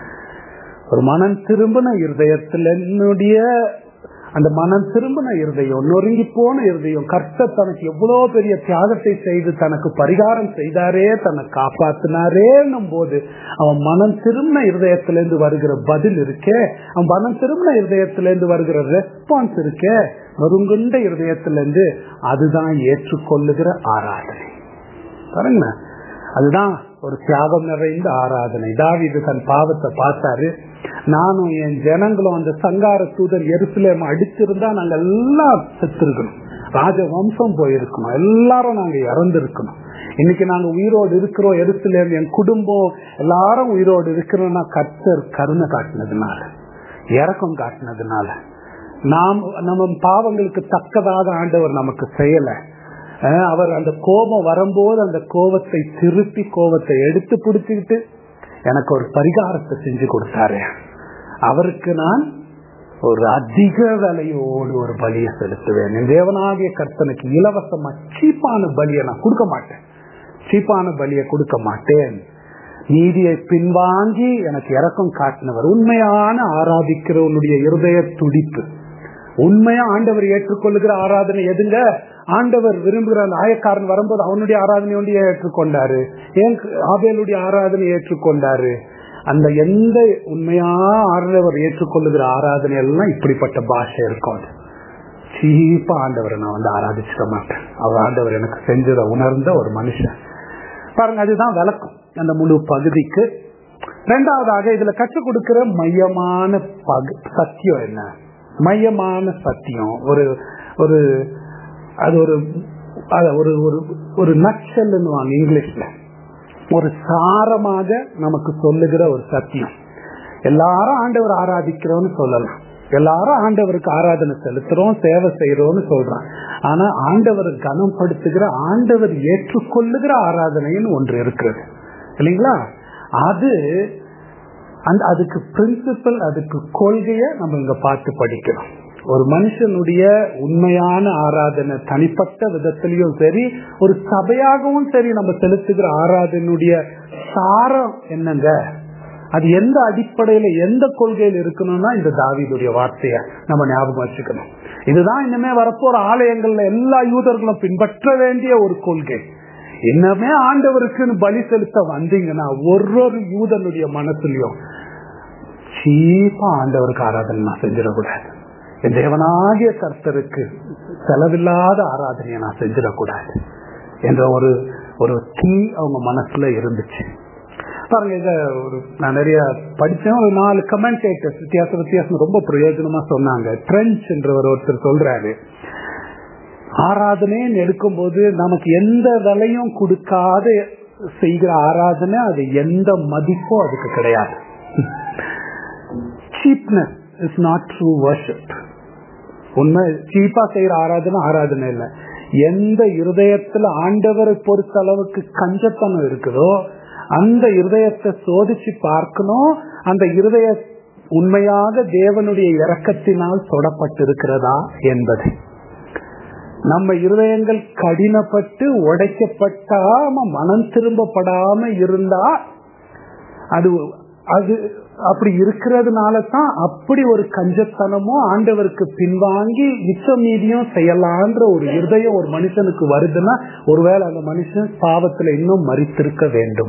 ஒரு மனம் திரும்பின இருதயத்துல என்னுடைய அந்த மனம் திரும்பின இருதயம் நொறுங்கி போன இருதயம் கர்த்த தனக்கு எவ்வளவு பெரிய தியாகத்தை செய்து தனக்கு பரிகாரம் செய்தாரே தன்னை காப்பாத்தினாரேன்னும் போது அவன் மனம் திரும்பின இருதயத்திலிருந்து வருகிற பதில் இருக்கே அவன் மனம் திரும்பின இருதயத்திலிருந்து வருகிற ரெஸ்பான்ஸ் இருக்கே நொறுங்குண்ட இருதயத்திலிருந்து அதுதான் ஏற்றுக்கொள்ளுகிற ஆராதனை பாருங்க அதுதான் ஒரு தியாகம் நிறைந்த ஆராதனை தாவிது தன் பாவத்தை பார்த்தாரு நானும் என் ஜனங்களும் அந்த சங்கார தூதர் எருசலேம் அடிச்சிருந்தா நாங்க எல்லாம் செத்துருக்கணும் ராஜ வம்சம் போயிருக்கணும் எல்லாரும் நாங்க இறந்திருக்கணும் இன்னைக்கு நாங்க உயிரோடு இருக்கிறோம் எருசலேம் என் குடும்பம் எல்லாரும் உயிரோடு இருக்கிறோம்னா கர்த்தர் கருணை காட்டினதுனால இறக்கம் காட்டினதுனால நாம் நம்ம பாவங்களுக்கு தக்கதாக ஆண்டவர் நமக்கு செய்யல அவர் அந்த கோபம் வரும்போது அந்த கோபத்தை திருப்பி கோபத்தை எடுத்து பிடிச்சுக்கிட்டு எனக்கு ஒரு பரிகாரத்தை செஞ்சு கொடுத்தாரு அவருக்கு நான் ஒரு அதிக விலையோடு ஒரு பலியை செலுத்துவேன் என் தேவனாகிய கர்த்தனுக்கு இலவசமா சீப்பான பலியை நான் கொடுக்க மாட்டேன் சீப்பான பலியை கொடுக்க மாட்டேன் நீதியை பின்வாங்கி எனக்கு இறக்கம் காட்டினவர் உண்மையான ஆராதிக்கிறவனுடைய இருதய துடிப்பு உண்மையா ஆண்டவர் ஏற்றுக்கொள்ளுகிற ஆராதனை எதுங்க ஆண்டவர் விரும்புகிற அந்த ஆயக்காரன் வரும்போது அவனுடைய ஆராதனை ஒன்றிய ஏற்றுக்கொண்டாரு ஏன் ஆபேலுடைய ஆராதனை ஏற்றுக்கொண்டாரு அந்த எந்த உண்மையா ஆண்டவர் ஏற்றுக்கொள்ளுகிற ஆராதனை எல்லாம் இப்படிப்பட்ட பாஷை இருக்கும் அது சீப்பா ஆண்டவரை நான் வந்து ஆராதிச்சிட மாட்டேன் அவர் ஆண்டவர் எனக்கு செஞ்சதை உணர்ந்த ஒரு மனுஷன் பாருங்க அதுதான் விளக்கம் அந்த முழு பகுதிக்கு ரெண்டாவதாக இதுல கற்றுக் கொடுக்கிற மையமான பகு சத்தியம் என்ன மையமான சத்தியம் ஒரு ஒரு அது ஒரு ஒரு ஒரு ஒரு நக்சல்வாங்க இங்கிலீஷ்ல ஒரு சாரமாக நமக்கு சொல்லுகிற ஒரு சத்தியம் எல்லாரும் ஆண்டவர் ஆராதிக்கிறோம்னு சொல்லலாம் எல்லாரும் ஆண்டவருக்கு ஆராதனை செலுத்துறோம் சேவை செய்யறோம்னு சொல்றான் ஆனா ஆண்டவர் கனப்படுத்துகிற ஆண்டவர் ஏற்றுக்கொள்ளுகிற ஆராதனைன்னு ஒன்று இருக்கிறது இல்லைங்களா அது அந்த அதுக்கு பிரின்சிபல் அதுக்கு கொள்கைய நம்ம இங்க பார்த்து படிக்கிறோம் ஒரு மனுஷனுடைய உண்மையான ஆராதனை தனிப்பட்ட விதத்திலையும் சரி ஒரு சபையாகவும் சரி நம்ம செலுத்துகிற ஆராதனுடைய சாரம் என்னங்க அது எந்த அடிப்படையில எந்த கொள்கையில் இருக்கணும்னா இந்த தாவிதுடைய வார்த்தைய நம்ம ஞாபகம் வச்சுக்கணும் இதுதான் இனிமே வரப்போற ஆலயங்கள்ல எல்லா யூதர்களும் பின்பற்ற வேண்டிய ஒரு கொள்கை இன்னமே ஆண்டவருக்குன்னு பலி செலுத்த வந்தீங்கன்னா ஒரு ஒரு யூதனுடைய மனசுலயும் சீப்பா ஆண்டவருக்கு ஆராதனை நான் செஞ்சிடக்கூடாது என் தேவனாகிய கர்த்தருக்கு செலவில்லாத ஆராதனையை நான் செஞ்சிடக்கூடாது என்ற ஒரு ஒரு தீ அவங்க மனசுல இருந்துச்சு பாருங்க இத ஒரு நான் நிறைய படிச்சேன் ஒரு நாலு கமெண்டேட்டர்ஸ் வித்தியாச வித்தியாசம் ரொம்ப பிரயோஜனமா சொன்னாங்க பிரெஞ்ச் என்றவர் ஒருத்தர் சொல்றாரு ஆராதனைன்னு எடுக்கும்போது நமக்கு எந்த விலையும் கொடுக்காத செய்கிற ஆராதனை அது எந்த மதிப்பும் அதுக்கு கிடையாது cheapness is not true worship உண்மை சீப்பா செய்யற ஆராதனை ஆராதனை இல்லை எந்த இருதயத்துல ஆண்டவரை பொறுத்த அளவுக்கு கஞ்சத்தனம் இருக்குதோ அந்த இருதயத்தை சோதிச்சு பார்க்கணும் அந்த இருதய உண்மையாக தேவனுடைய இரக்கத்தினால் தொடப்பட்டிருக்கிறதா என்பதை நம்ம இருதயங்கள் கடினப்பட்டு உடைக்கப்பட்டாம மனம் திரும்பப்படாம இருந்தா அது அது அப்படி இருக்கிறதுனால தான் அப்படி ஒரு கஞ்சத்தனமோ ஆண்டவருக்கு பின்வாங்கி மிச்ச மீதியும் செய்யலான்ற ஒரு இருதயம் ஒரு மனுஷனுக்கு வருதுன்னா ஒருவேளை அந்த மனுஷன் பாவத்துல இன்னும் மறித்திருக்க வேண்டும்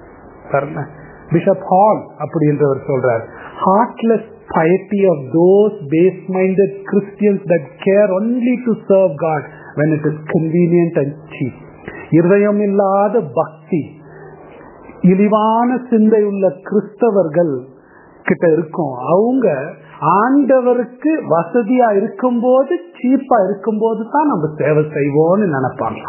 பிஷப் ஹால் அப்படின்றவர் சொல்றார் heartless piety of those base-minded Christians that care only to serve God when it is convenient and cheap. இருதயம் இல்லாத பக்தி இழிவான சிந்தை உள்ள கிறிஸ்தவர்கள் கிட்ட இருக்கும் அவங்க ஆண்டவருக்கு வசதியா இருக்கும்போது சீப்பா இருக்கும்போது தான் நம்ம சேவை செய்வோம்னு நினைப்பாங்க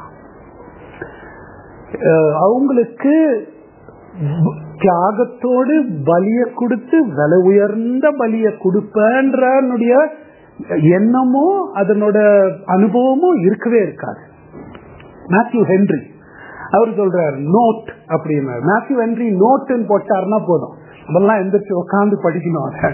அவங்களுக்கு தியாகத்தோடு பலிய கொடுத்து விலை உயர்ந்த பலிய கொடுப்பேன்ற எண்ணமோ அதனோட அனுபவமும் இருக்கவே இருக்காது மேத்யூ ஹென்ரி அவர் சொல்றார் நோட் அப்படின்னு மேத்யூ ஹென்ரி நோட்டுன்னு போட்டாருன்னா போதும் அதெல்லாம் எந்திரிச்சு உட்காந்து படிக்கணும் அதை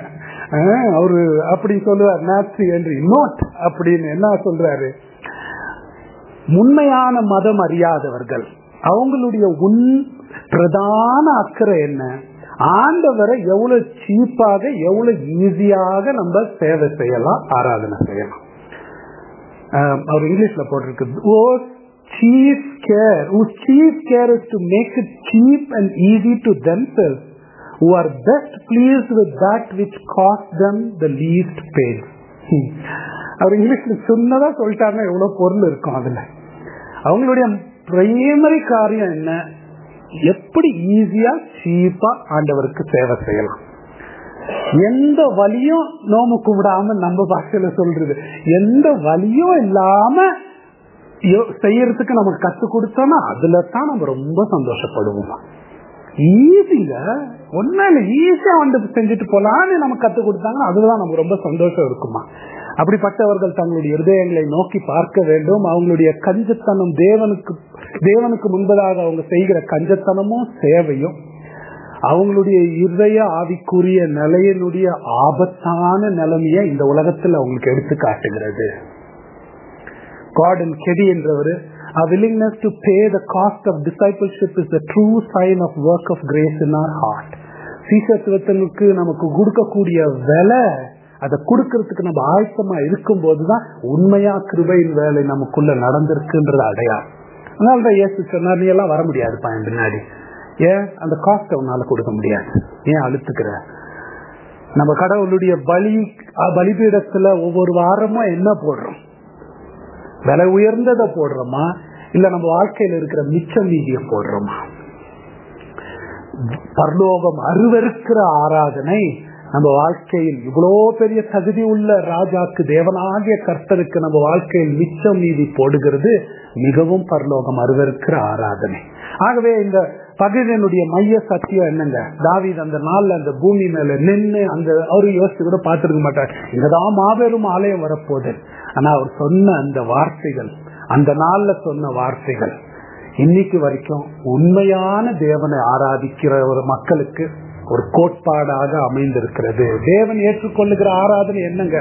அஹ், அவரு அப்படி சொல்லுவார் நாட்சி என்று நோட் அப்படின்னு என்ன சொல்றாரு உண்மையான மதம் அறியாதவர்கள் அவங்களுடைய உன் பிரதான அக்கறை என்ன ஆண்டவரை எவ்வளவு சீப்பாக எவ்வளவு ஈஸியாக நம்ம சேவை செய்யலாம் ஆராதனை செய்யலாம் அஹ், அவர் இங்கிலீஷ்ல போட்டிருக்கு ஓ chief care whose chief care is to make it cheap and easy to themselves who are best pleased with that which cost them the least pain Hmm. அவர் இங்கிலீஷ்ல சின்னதா சொல்லிட்டாருன்னா எவ்வளவு பொருள் இருக்கும் அதுல அவங்களுடைய பிரைமரி காரியம் என்ன எப்படி ஈஸியா சீப்பா ஆண்டவருக்கு சேவை செய்யலாம் எந்த வலியும் நோம கும்பிடாம நம்ம பாஷையில சொல்றது எந்த வலியும் இல்லாம யோ- செய்யறதுக்கு நமக்கு கத்து கொடுத்தோம்னா அதுல தான் நம்ம ரொம்ப சந்தோஷப்படுவோம் ஈஸிங்க ஒன்னும் இல்ல ஈஸியா வந்து செஞ்சுட்டு போலான்னு நமக்கு கத்து கொடுத்தாங்கன்னா அதுதான் நமக்கு ரொம்ப சந்தோஷம் இருக்குமா அப்படிப்பட்டவர்கள் தங்களுடைய இருதயங்களை நோக்கி பார்க்க வேண்டும் அவங்களுடைய கஞ்சத்தனம் தேவனுக்கு தேவனுக்கு முன்பதாக அவங்க செய்கிற கஞ்சத்தனமும் சேவையும் அவங்களுடைய இருதய ஆவிக்குரிய நிலையினுடைய ஆபத்தான நிலைமையை இந்த உலகத்தில் அவங்களுக்கு எடுத்து காட்டுகிறது கார்டன் கெடி என்றவர் a willingness to pay the cost of discipleship is the true sign of work of grace in our heart சீசத்துவத்தனுக்கு நமக்கு கொடுக்கக்கூடிய விலை அதை கொடுக்கறதுக்கு நம்ம ஆயத்தமா இருக்கும் போதுதான் உண்மையா கிருபையின் வேலை நமக்குள்ள நடந்திருக்குன்றது அடையாளம் அதனாலதான் இயேசு சொன்னார் நீ எல்லாம் வர முடியாது பையன் பின்னாடி ஏன் அந்த காஸ்ட் உன்னால கொடுக்க முடியாது ஏன் அழுத்துக்கிற நம்ம கடவுளுடைய பலி அஹ், பலிபீடத்துல ஒவ்வொரு வாரமும் என்ன போடுறோம் விலை உயர்ந்ததை போடுறோமா இல்ல நம்ம வாழ்க்கையில இருக்கிற மிச்ச மீதியை போடுறோமா பரலோகம் அருவருக்கிற ஆராதனை நம்ம வாழ்க்கையில் இவ்வளோ பெரிய தகுதி உள்ள ராஜாக்கு தேவனாகிய கர்த்தருக்கு நம்ம வாழ்க்கையில் மிச்சம் மீதி போடுகிறது மிகவும் பரலோகம் அருவருக்கிற ஆராதனை ஆகவே இந்த பகிரனுடைய மைய சத்தியம் என்னங்க தாவீது அந்த நாள்ல அந்த பூமி மேல நின்று அந்த அவரு யோசிச்சு கூட பார்த்திருக்க மாட்டார் இங்கதான் மாபெரும் ஆலயம் வரப்போகுது ஆனா அவர் சொன்ன அந்த வார்த்தைகள் அந்த நாள்ல சொன்ன வார்த்தைகள் இன்னைக்கு வரைக்கும் உண்மையான தேவனை ஆராதிக்கிற ஒரு மக்களுக்கு ஒரு கோட்பாடாக அமைந்திருக்கிறது தேவன் ஏற்றுக்கொள்ளுகிற ஆராதனை என்னங்க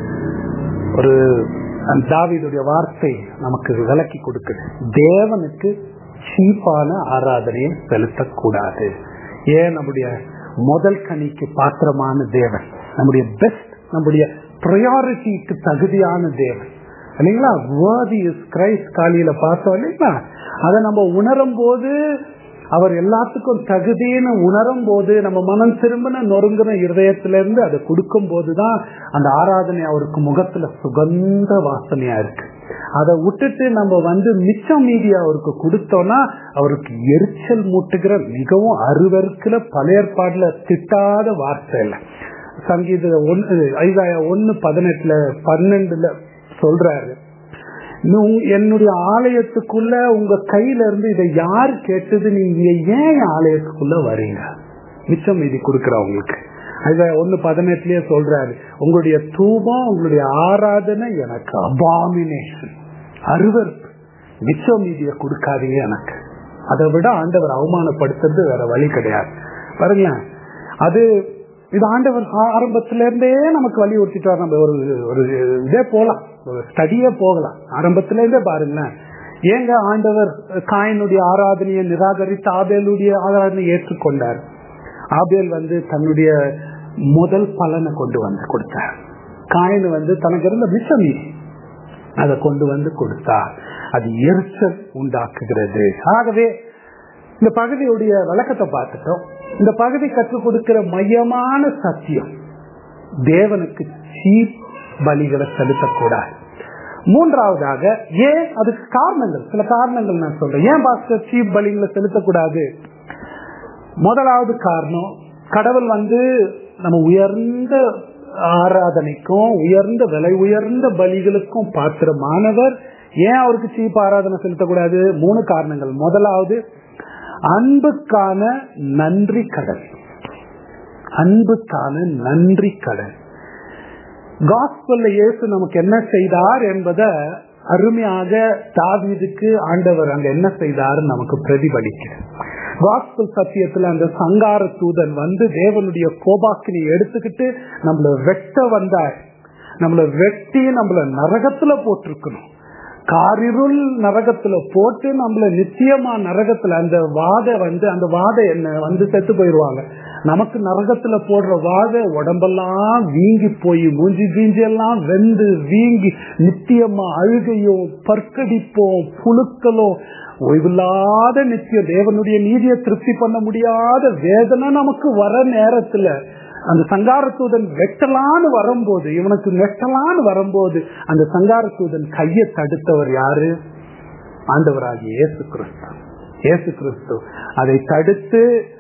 ஒரு அந்த தாவீதுடைய வார்த்தை நமக்கு விளக்கி கொடுக்குது தேவனுக்கு சீப்பான ஆராதனையை செலுத்தக்கூடாது ஏன் நம்முடைய முதல் கனிக்கு பாத்திரமான தேவன் நம்முடைய பெஸ்ட் நம்முடைய ப்ரையாரிட்டிக்கு தகுதியான தேவன் இல்லைங்களா வேர்தி இஸ் கிரைஸ்ட் காலியில பார்த்தோம் இல்லைங்களா அதை நம்ம உணரும் போது அவர் எல்லாத்துக்கும் தகுதின்னு உணரும் போது நம்ம மனம் திரும்பின நொறுங்கின இருதயத்திலிருந்து அதை கொடுக்கும் போதுதான் அந்த ஆராதனை அவருக்கு முகத்துல சுகந்த வாசனையா இருக்கு அதை விட்டுட்டு நம்ம வந்து மிச்சம் மீதி அவருக்கு கொடுத்தோம்னா அவருக்கு எரிச்சல் மூட்டுகிற மிகவும் அருவருக்கிற பழையற்பாடுல திட்டாத வார்த்தை இல்லை சங்கீத ஒன்னு ஐதாய ஒன்னு பதினெட்டுல பன்னெண்டுல சொல்றாரு "நீ- என்னுடைய ஆலயத்துக்குள்ள உங்க கையில இருந்து இதை யார் கேட்டது நீங்க ஏன் என் ஆலயத்துக்குள்ள வரீங்க மிச்சம் மீதி கொடுக்கறவங்களுக்கு ஐயா ஒன்னு பதினெட்டுலயே சொல்றாரு உங்களுடைய தூபம் உங்களுடைய ஆராதனை எனக்கு அபாமினேஷன் அருவருப்பு மிச்சம் மீதியை கொடுக்காதீங்க எனக்கு அதை விட ஆண்டவர் அவமானப்படுத்துறது வேற வழி கிடையாது பாருங்களேன் அது இது ஆண்டவர் ஆ- ஆரம்பத்துல இருந்தே நமக்கு வலியுறுத்திட்டு நம்ம ஒரு ஒரு இதே போலாம் ஒரு ஸ்டடியே போகலாம் ஆரம்பத்துல இருந்தே பாருங்களேன் ஏங்க ஆண்டவர் காயனுடைய ஆராதனையை நிராகரித்து ஆபேலுடைய ஆராதனையை ஏற்றுக்கொண்டார் ஆபேல் வந்து தன்னுடைய முதல் பலனை கொண்டு வந்து கொடுத்தார் காயின் வந்து தனக்கு இருந்த மிச்சம் அதை கொண்டு வந்து கொடுத்தார் அது எரிச்சல் உண்டாக்குகிறது ஆகவே இந்த பகுதியுடைய விளக்கத்தை பார்த்துட்டோம் இந்த பகுதி கற்றுக் கொடுக்கிற மையமான சத்தியம் தேவனுக்கு சீப் பலிகளை செலுத்தக்கூடாது மூன்றாவதாக ஏன் அதுக்கு காரணங்கள் சில காரணங்கள் நான் சொல்றேன் ஏன் பாஸ்டர் சீப் பலிகளை செலுத்தக்கூடாது முதலாவது காரணம் கடவுள் வந்து நம்ம உயர்ந்த ஆராதனைக்கும் உயர்ந்த விலை உயர்ந்த பலிகளுக்கும் பாத்திரமானவர் ஏன் அவருக்கு சீப் ஆராதனை செலுத்தக்கூடாது மூணு காரணங்கள் முதலாவது அன்புக்கான நன்றி கடன் அன்புக்கான நன்றி கடன் காஸ்பல்ல இயேசு நமக்கு என்ன செய்தார் என்பதை அருமையாக தாவீதுக்கு ஆண்டவர் அங்க என்ன செய்தார் நமக்கு பிரதிபலிக்கிறது காஸ்பல் சத்தியத்துல அந்த சங்கார தூதன் வந்து தேவனுடைய கோபாக்கினை எடுத்துக்கிட்டு நம்மள வெட்ட வந்தார் நம்மள வெட்டி நம்மள நரகத்துல போட்டிருக்கணும் காரிருள் நரகத்துல போட்டு நம்மள நிச்சயமா நரகத்துல அந்த வாதை வந்து அந்த வாதை என்ன வந்து செத்து போயிருவாங்க நமக்கு நரகத்துல போடுற வாதை உடம்பெல்லாம் வீங்கி போய் மூஞ்சி கீஞ்சி எல்லாம் வெந்து வீங்கி நித்தியமா அழுகையும் பற்கடிப்போம் புழுக்களும் ஓய்வில்லாத நித்தியம் தேவனுடைய நீதியை திருப்தி பண்ண முடியாத வேதனை நமக்கு வர நேரத்துல அந்த சங்காரத்தூதன் வெட்டலான்னு வரும்போது இவனுக்கு வெட்டலான்னு வரும்போது அந்த சங்காரத்தூதன் கையை தடுத்தவர் யாரு ஆண்டவராகிய இயேசு கிறிஸ்து இயேசு கிறிஸ்து அதை தடுத்து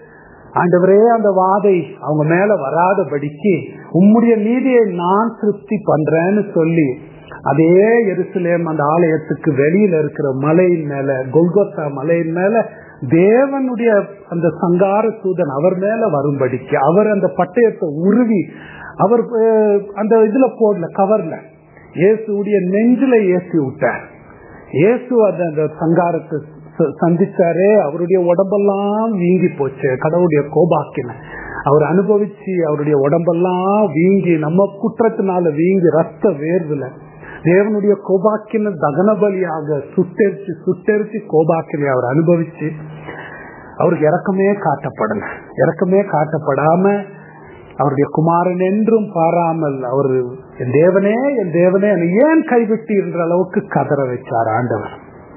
ஆண்டவரே அந்த வாதை அவங்க மேல வராதபடிக்கு உம்முடைய நீதியை நான் திருப்தி பண்றேன்னு சொல்லி அதே எருசலேம் அந்த ஆலயத்துக்கு வெளியில இருக்கிற மலையின் மேல கொல்கொத்தா மலையின் மேல தேவனுடைய அந்த சங்கார தூதன் அவர் மேல வரும்படிக்கு அவர் அந்த பட்டயத்தை உருவி அவர் அஹ், அந்த இதுல போடல கவர்ல இயேசுடைய நெஞ்சில ஏசி விட்டார் இயேசு அந்த அந்த சங்காரத்தை ச- சந்திச்சாரே அவருடைய உடம்பெல்லாம் வீங்கி போச்சு கடவுளுடைய கோபாக்கின அவர் அனுபவிச்சு அவருடைய உடம்பெல்லாம் வீங்கி நம்ம குற்றத்தினால வீங்கி ரத்த வேர்வுல தேவனுடைய கோபாக்கின தகன பலியாக சுட்டெரிச்சு சுட்டெரிச்சு கோபாக்கினை அவர் அனுபவிச்சு அவருக்கு இறக்கமே காட்டப்படல இறக்கமே காட்டப்படாம அவருடைய குமாரன் என்றும் பாராமல் அவர் என் தேவனே என் தேவனே என்னை ஏன் கைவிட்டு என்ற அளவுக்கு கதற வச்சார் ஆண்டவர்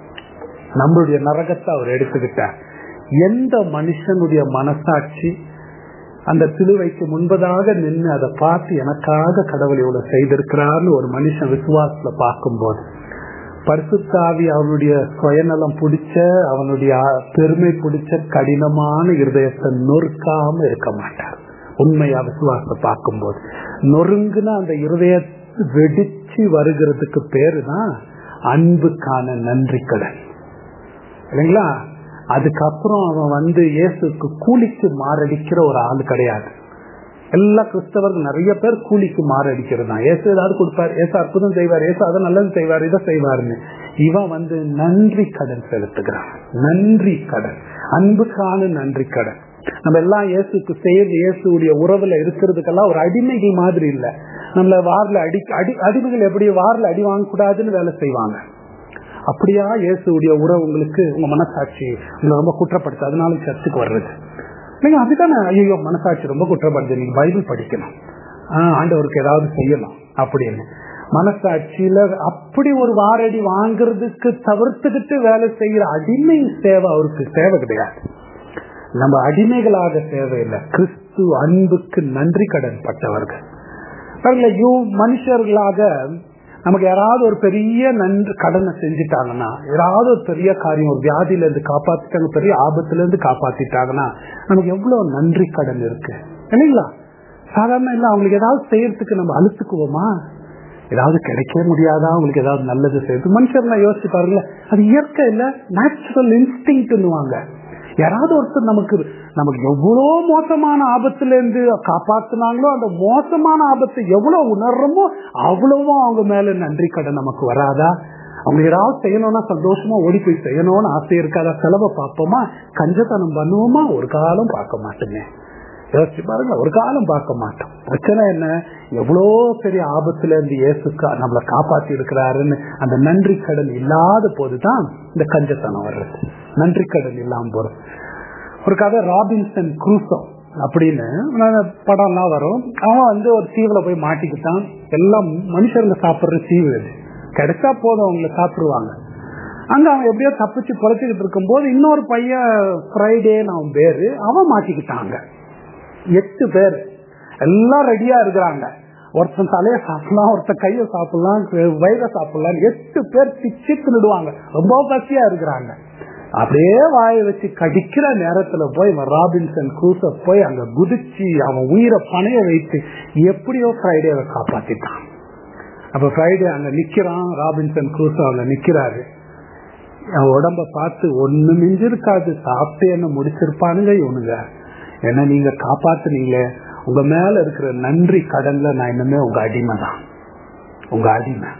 நம்மளுடைய நரகத்தை அவர் எடுத்துக்கிட்டார் எந்த மனுஷனுடைய மனசாட்சி அந்த சிலுவைக்கு முன்பதாக நின்று அதை பார்த்து எனக்காக கடவுள் இவ்வளவு செய்திருக்கிறார்னு ஒரு மனுஷன் விசுவாசத்துல பார்க்கும்போது பரிசுத்தாவி அவனுடைய சுயநலம் பிடிச்ச அவனுடைய ஆ- பெருமை பிடிச்ச கடினமான இருதயத்தை நொறுக்காம இருக்க மாட்டார் உண்மையா விசுவாசத்தை பார்க்கும்போது நொறுங்குன அந்த இருதய வெடிச்சு வருகிறதுக்கு பேரு தான் அன்புக்கான நன்றி கடன் இல்லைங்களா அதுக்கப்புறம் அவன் வந்து இயேசுக்கு கூலிக்கு மாரடிக்கிற ஒரு ஆள் கிடையாது எல்லா கிறிஸ்தவர்கள் நிறைய பேர் கூலிக்கு மாரடிக்கிறது தான் ஏசு ஏதாவது கொடுப்பார் ஏசு அற்புதம் செய்வார் ஏசு அதை நல்லது செய்வார் இதை செய்வாருன்னு இவன் வந்து நன்றி கடன் செலுத்துகிறான் நன்றி கடன் அன்புக்கான நன்றி கடன் நம்ம எல்லாம் இயேசுக்கு செய்யறது இயேசுடைய உறவுல இருக்கிறதுக்கெல்லாம் ஒரு அடிமைகள் மாதிரி இல்ல நம்மள வாரில் அடி அடி அடிமைகள் எப்படி வாரில் அடி வாங்கக்கூடாதுன்னு வேலை செய்வாங்க அப்படியா இயேசுடைய உறவு உங்களுக்கு உங்க மனசாட்சி உங்களை ரொம்ப குற்றப்படுத்து அதனால சர்ச்சுக்கு வர்றது நீங்க அதுதானே ஐயோ மனசாட்சி ரொம்ப குற்றப்படுது நீங்க பைபிள் படிக்கணும் ஆஹ் ஆண்டவருக்கு ஏதாவது செய்யணும் அப்படின்னு மனசாட்சியில அப்படி ஒரு வாரடி வாங்குறதுக்கு தவிர்த்துக்கிட்டு வேலை செய்யற அடிமை சேவை அவருக்கு தேவை கிடையாது நம்ம அடிமைகளாக தேவையில்லை கிறிஸ்து அன்புக்கு நன்றி கடன் பட்டவர்கள் பாருங்களேன், யூ- மனுஷர்களாக நமக்கு யாராவது ஒரு பெரிய நன்றி கடனை செஞ்சுட்டாங்கன்னா ஏதாவது ஒரு பெரிய காரியம் ஒரு வியாதியில இருந்து காப்பாத்திட்டாங்க பெரிய ஆபத்துல இருந்து காப்பாத்திட்டாங்கன்னா நமக்கு எவ்வளவு நன்றி கடன் இருக்கு இல்லைங்களா சாதாரண இல்ல அவங்களுக்கு ஏதாவது செய்யறதுக்கு நம்ம அழுத்துக்குவோமா ஏதாவது கிடைக்கவே முடியாதா அவங்களுக்கு ஏதாவது நல்லது செய்யுது மனுஷர்லாம் யோசிச்சு பாருங்களேன் அது இயற்கை இல்ல நேச்சுரல் இன்ஸ்டிங்வாங்க யாராவது ஒருத்தர் நமக்கு நமக்கு எவ்வளோ மோசமான ஆபத்துல இருந்து காப்பாத்துனாங்களோ அந்த மோசமான ஆபத்தை எவ்வளவு உணர்றோமோ அவ்வளவும் அவங்க மேல நன்றி கடன் நமக்கு வராதா அவங்க ஏதாவது செய்யணும்னா சந்தோஷமா ஓடி போய் செய்யணும்னு ஆசை இருக்காதா செலவை பார்ப்போமா கஞ்சத்தனம் பண்ணுவோமா ஒரு காலம் பார்க்க மாட்டோமே யோசிச்சு பாருங்க ஒரு காலம் பார்க்க மாட்டோம் பிரச்சனை என்ன எவ்வளோ பெரிய ஆபத்துல இருந்து இயேசுக்கா நம்மளை காப்பாத்தி இருக்கிறாருன்னு அந்த நன்றி கடன் இல்லாத போதுதான் இந்த கஞ்சத்தனம் வர்றது நன்றி கடன் இல்லாம போறது ஒரு கதை ராபின்சன் குரூசோ அப்படின்னு படம்லாம் வரும் அவன் வந்து ஒரு தீவுல போய் மாட்டிக்கிட்டான் எல்லாம் மனுஷருங்க சாப்பிடுற தீவு அது கிடைச்சா போதும் அவங்கள சாப்பிடுவாங்க அங்க அவன் எப்படியோ தப்பிச்சு பொழைச்சிக்கிட்டு இருக்கும்போது இன்னொரு பையன் ஃப்ரைடேன்னு அவன் பேரு அவன் மாட்டிக்கிட்டாங்க எட்டு பேர் எல்லாம் ரெடியா இருக்கிறாங்க ஒருத்தன் தலைய சாப்பிடலாம் ஒருத்தன் கைய சாப்பிடலாம் வயிற சாப்பிடலாம் எட்டு பேர் பிச்சு தின்னுடுவாங்க ரொம்ப பசியா இருக்கிறாங்க அப்படியே வாயை வச்சு கடிக்கிற நேரத்துல போய் இவன் ராபின்சன் குரூச போய் அங்க குதிச்சு அவன் உயிரை பணைய வைத்து எப்படியோ ஃப்ரைடேவை காப்பாத்திட்டான் அப்ப ஃப்ரைடே அங்க நிக்கிறான் ராபின்சன் குரூச அங்க நிக்கிறாரு அவன் உடம்ப பார்த்து ஒண்ணு மிஞ்சி இருக்காது சாப்பிட்டு என்ன முடிச்சிருப்பானுங்க இவனுங்க என்ன நீங்க காப்பாத்துனீங்களே உங்க மேல இருக்கிற நன்றி கடன்ல நான் இன்னுமே உங்க அடிமை தான் உங்க அடிமை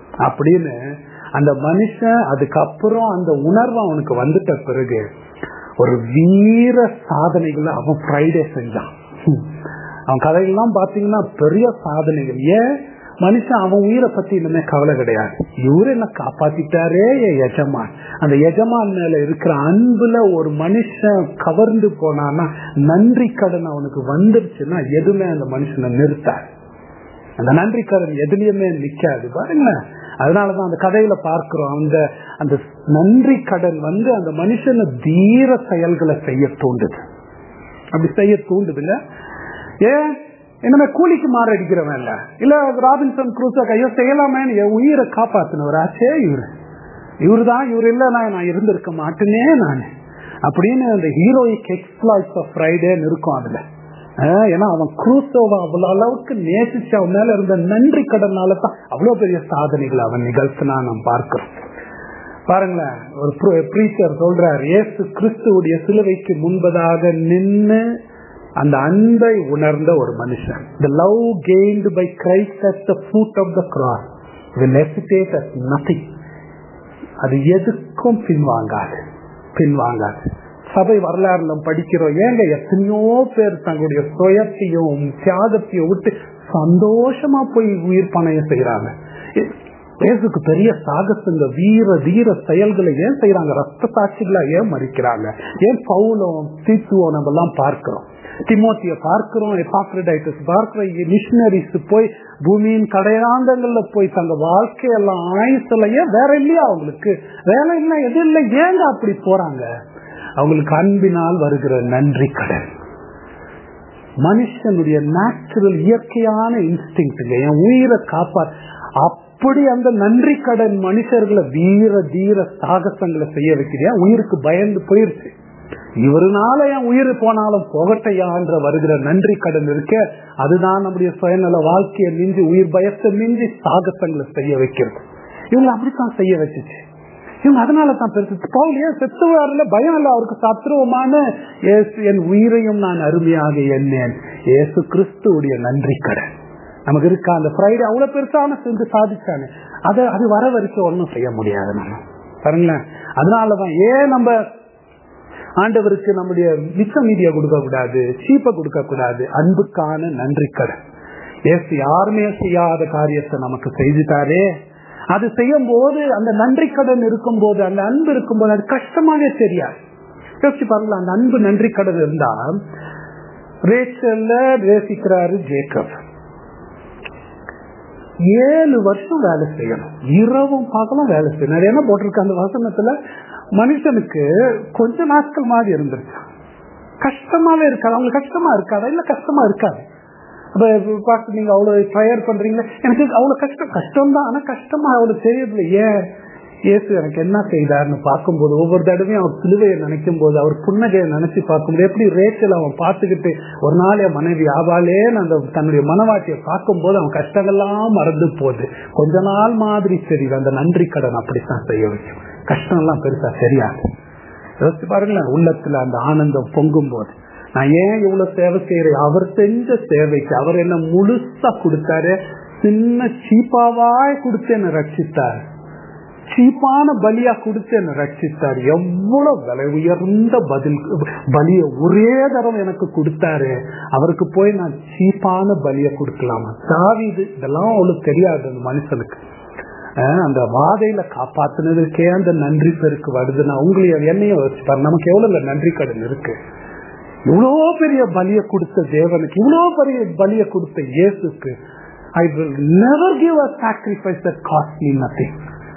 அப்படின்னு அந்த மனுஷன் அதுக்கப்புறம் அந்த உணர்வு அவனுக்கு வந்துட்ட பிறகு ஒரு வீர சாதனைகளை அவன் ஃப்ரைடே செஞ்சான் ஹம். அவன் கதையெல்லாம் பாத்தீங்கன்னா பெரிய சாதனைகள் ஏன் மனுஷன் அவன் உயிரை பத்தி இனிமே கவலை கிடையாது இவரு என்ன காப்பாத்திட்டாரே என் எஜமான் அந்த எஜமான் மேல இருக்கிற அன்புல ஒரு மனுஷன் கவர்ந்து போனான்னா நன்றி கடன் அவனுக்கு வந்துருச்சுன்னா எதுவுமே அந்த மனுஷனை நிறுத்தாது அந்த நன்றி கடன் எதுலயுமே நிக்காது பாருங்க அதனாலதான் அந்த கதையில பார்க்கிறோம் அந்த அந்த நன்றி கடன் வந்து அந்த மனுஷனை தீர செயல்களை செய்ய தூண்டுது அப்படி செய்ய தூண்டுது இல்ல ஏன் என்னமே கூலிக்கு மாரடிக்கிறவன் இல்ல இல்ல ராபின்சன் குரூசா கையோ செய்யலாமே என் உயிரை காப்பாத்தினவராச்சே இவரு இவரு தான் இவர் இல்ல நான் நான் இருந்திருக்க மாட்டேனே நான் அப்படின்னு அந்த ஹீரோயிக் எக்ஸ்பிளாய்ஸ் ஆஃப் ஃப்ரைடேன்னு இருக்கும் அதுல ஆஹ் ஏன்னா அவன் குரூசோவை அவ்வளவு அளவுக்கு நேசிச்சு அவன் மேல இருந்த நன்றி கடனால தான் அவ்வளவு பெரிய சாதனைகளை அவன் நிகழ்த்தினா நாம் பார்க்கிறோம் பாருங்களேன் ஒரு ப்ரீச்சர் சொல்றார் இயேசு கிறிஸ்துவுடைய சிலுவைக்கு முன்பதாக நின்று அந்த அன்பை உணர்ந்த ஒரு மனுஷன் the love gained by Christ at the foot of the cross will hesitate at nothing அது எதுக்கும் பின்வாங்காது பின்வாங்காது சபை வரலாறு நம்ம படிக்கிறோம் ஏங்க எத்தனையோ பேர் தங்களுடைய சுயத்தையும் தியாகத்தையும் விட்டு சந்தோஷமா போய் உயிர் பணையம் செய்யறாங்க இயேசுக்கு பெரிய சாகசங்க வீர தீர செயல்களை ஏன் செய்யறாங்க ரத்த சாட்சிகளா ஏன் மறிக்கிறாங்க ஏன் பவுலம் தீத்துவம் நம்ம எல்லாம் பார்க்கிறோம் திமோத்திய பார்க்கிறோம் எபாக்ரடைட்டஸ் பார்க்கிறோம் மிஷினரிஸ் போய் பூமியின் கடையாந்தங்கள்ல போய் தங்க வாழ்க்கையெல்லாம் ஆயுசல ஏன் வேற இல்லையா அவங்களுக்கு வேலை இல்லை எது இல்லை ஏங்க அப்படி போறாங்க அவங்களுக்கு அன்பினால் வருகிற நன்றி கடன் மனுஷனுடைய நேச்சுரல் இயற்கையான இன்ஸ்டிங்ட்டுங்க என் உயிரை காப்பா அப்படி அந்த நன்றி கடன் மனுஷர்களை வீர தீர சாகசங்களை செய்ய வைக்கிறியா உயிருக்கு பயந்து போயிருச்சு இவருனால என் உயிர் போனாலும் போகட்டையான்ற வருகிற நன்றி கடன் இருக்க அதுதான் நம்முடைய சுயநல வாழ்க்கையை மிஞ்சி உயிர் பயத்தை மிஞ்சி சாகசங்களை செய்ய வைக்கிறது இவங்க அப்படித்தான் செய்ய வச்சுச்சு இவங்க அதனால தான் பெருசு பவுல் ஏன் செத்துவார்ல பயம் இல்ல அவருக்கு சத்ருவமான என் உயிரையும் நான் அருமையாக எண்ணேன் ஏசு கிறிஸ்துடைய நன்றி கடன் நமக்கு இருக்கா அந்த ஃப்ரைடே அவ்வளவு பெருசான செஞ்சு சாதிச்சானே அதை அது வர வரைக்கும் ஒன்றும் செய்ய முடியாது நம்ம பாருங்களேன் அதனாலதான் ஏன் நம்ம ஆண்டவருக்கு நம்முடைய மிச்ச மீதியை கொடுக்க கூடாது சீப்பை கொடுக்க கூடாது அன்புக்கான நன்றி கடன் ஏசு யாருமே செய்யாத காரியத்தை நமக்கு செய்துட்டாரே அது செய்யும் போது அந்த நன்றி கடன் இருக்கும் போது அந்த அன்பு இருக்கும் போது அது கஷ்டமாவே தெரியாது யோசிச்சு பாருங்களா அந்த அன்பு நன்றி கடன் இருந்தா ரேச்சல்ல நேசிக்கிறாரு ஜேக்கப் ஏழு வருஷம் வேலை செய்யணும் இரவும் பகலும் வேலை செய்யணும் அது என்ன போட்டிருக்க அந்த வசனத்துல மனுஷனுக்கு கொஞ்ச நாட்கள் மாதிரி இருந்துருச்சு கஷ்டமாவே இருக்காது அவங்களுக்கு கஷ்டமா இருக்காதா இல்ல கஷ்டமா இருக்காது பார்த்து நீங்க அவ்வளவு ப்ரேயர் பண்றீங்களா எனக்கு அவ்வளவு கஷ்டம் கஷ்டம் தான் ஆனா கஷ்டமா அவ்வளவு தெரியல ஏன் இயேசு எனக்கு என்ன செய்தார்னு பார்க்கும்போது ஒவ்வொரு தடவையும் அவர் சிலுவையை நினைக்கும் போது அவர் புன்னகையை நினைச்சு பார்க்கும்போது எப்படி ரேச்சல் அவன் பார்த்துக்கிட்டு ஒரு நாள் என் மனைவி ஆவாலேன்னு அந்த தன்னுடைய மனவாட்டியை பார்க்கும்போது அவன் கஷ்டங்கள்லாம் மறந்து போகுது கொஞ்ச நாள் மாதிரி தெரியுது அந்த நன்றி கடன் அப்படித்தான் செய்ய வைக்கும் கஷ்டம் எல்லாம் பெருசா தெரியாது யோசிச்சு பாருங்களேன் உள்ளத்துல அந்த ஆனந்தம் பொங்கும் போது நான் ஏன் இவ்வளவு சேவை செய்யறேன் அவர் செஞ்ச சேவைக்கு அவர் என்ன முழுசா கொடுத்தாரு சின்ன சீப்பாவாய் கொடுத்து என்ன ரட்சித்தார் சீப்பான பலியா கொடுத்து என்ன ரட்சித்தார் எவ்வளவு விலை உயர்ந்த பதில் பலிய ஒரே தரம் எனக்கு கொடுத்தாரு அவருக்கு போய் நான் சீப்பான பலிய கொடுக்கலாமா தாவிது இதெல்லாம் அவளுக்கு தெரியாது அந்த மனுஷனுக்கு அந்த வாதையில காப்பாத்தினதுக்கே அந்த நன்றி பெருக்கு வருதுன்னா உங்களையும் என்னையும் வச்சுப்பாரு நமக்கு எவ்வளவு நன்றி கடன் இருக்கு இவ்வளோ பெரிய பலிய கொடுத்த தேவனுக்கு இவ்வளோ பெரிய பலிய கொடுத்த இயேசுக்கு I will never give a sacrifice that cost me nothing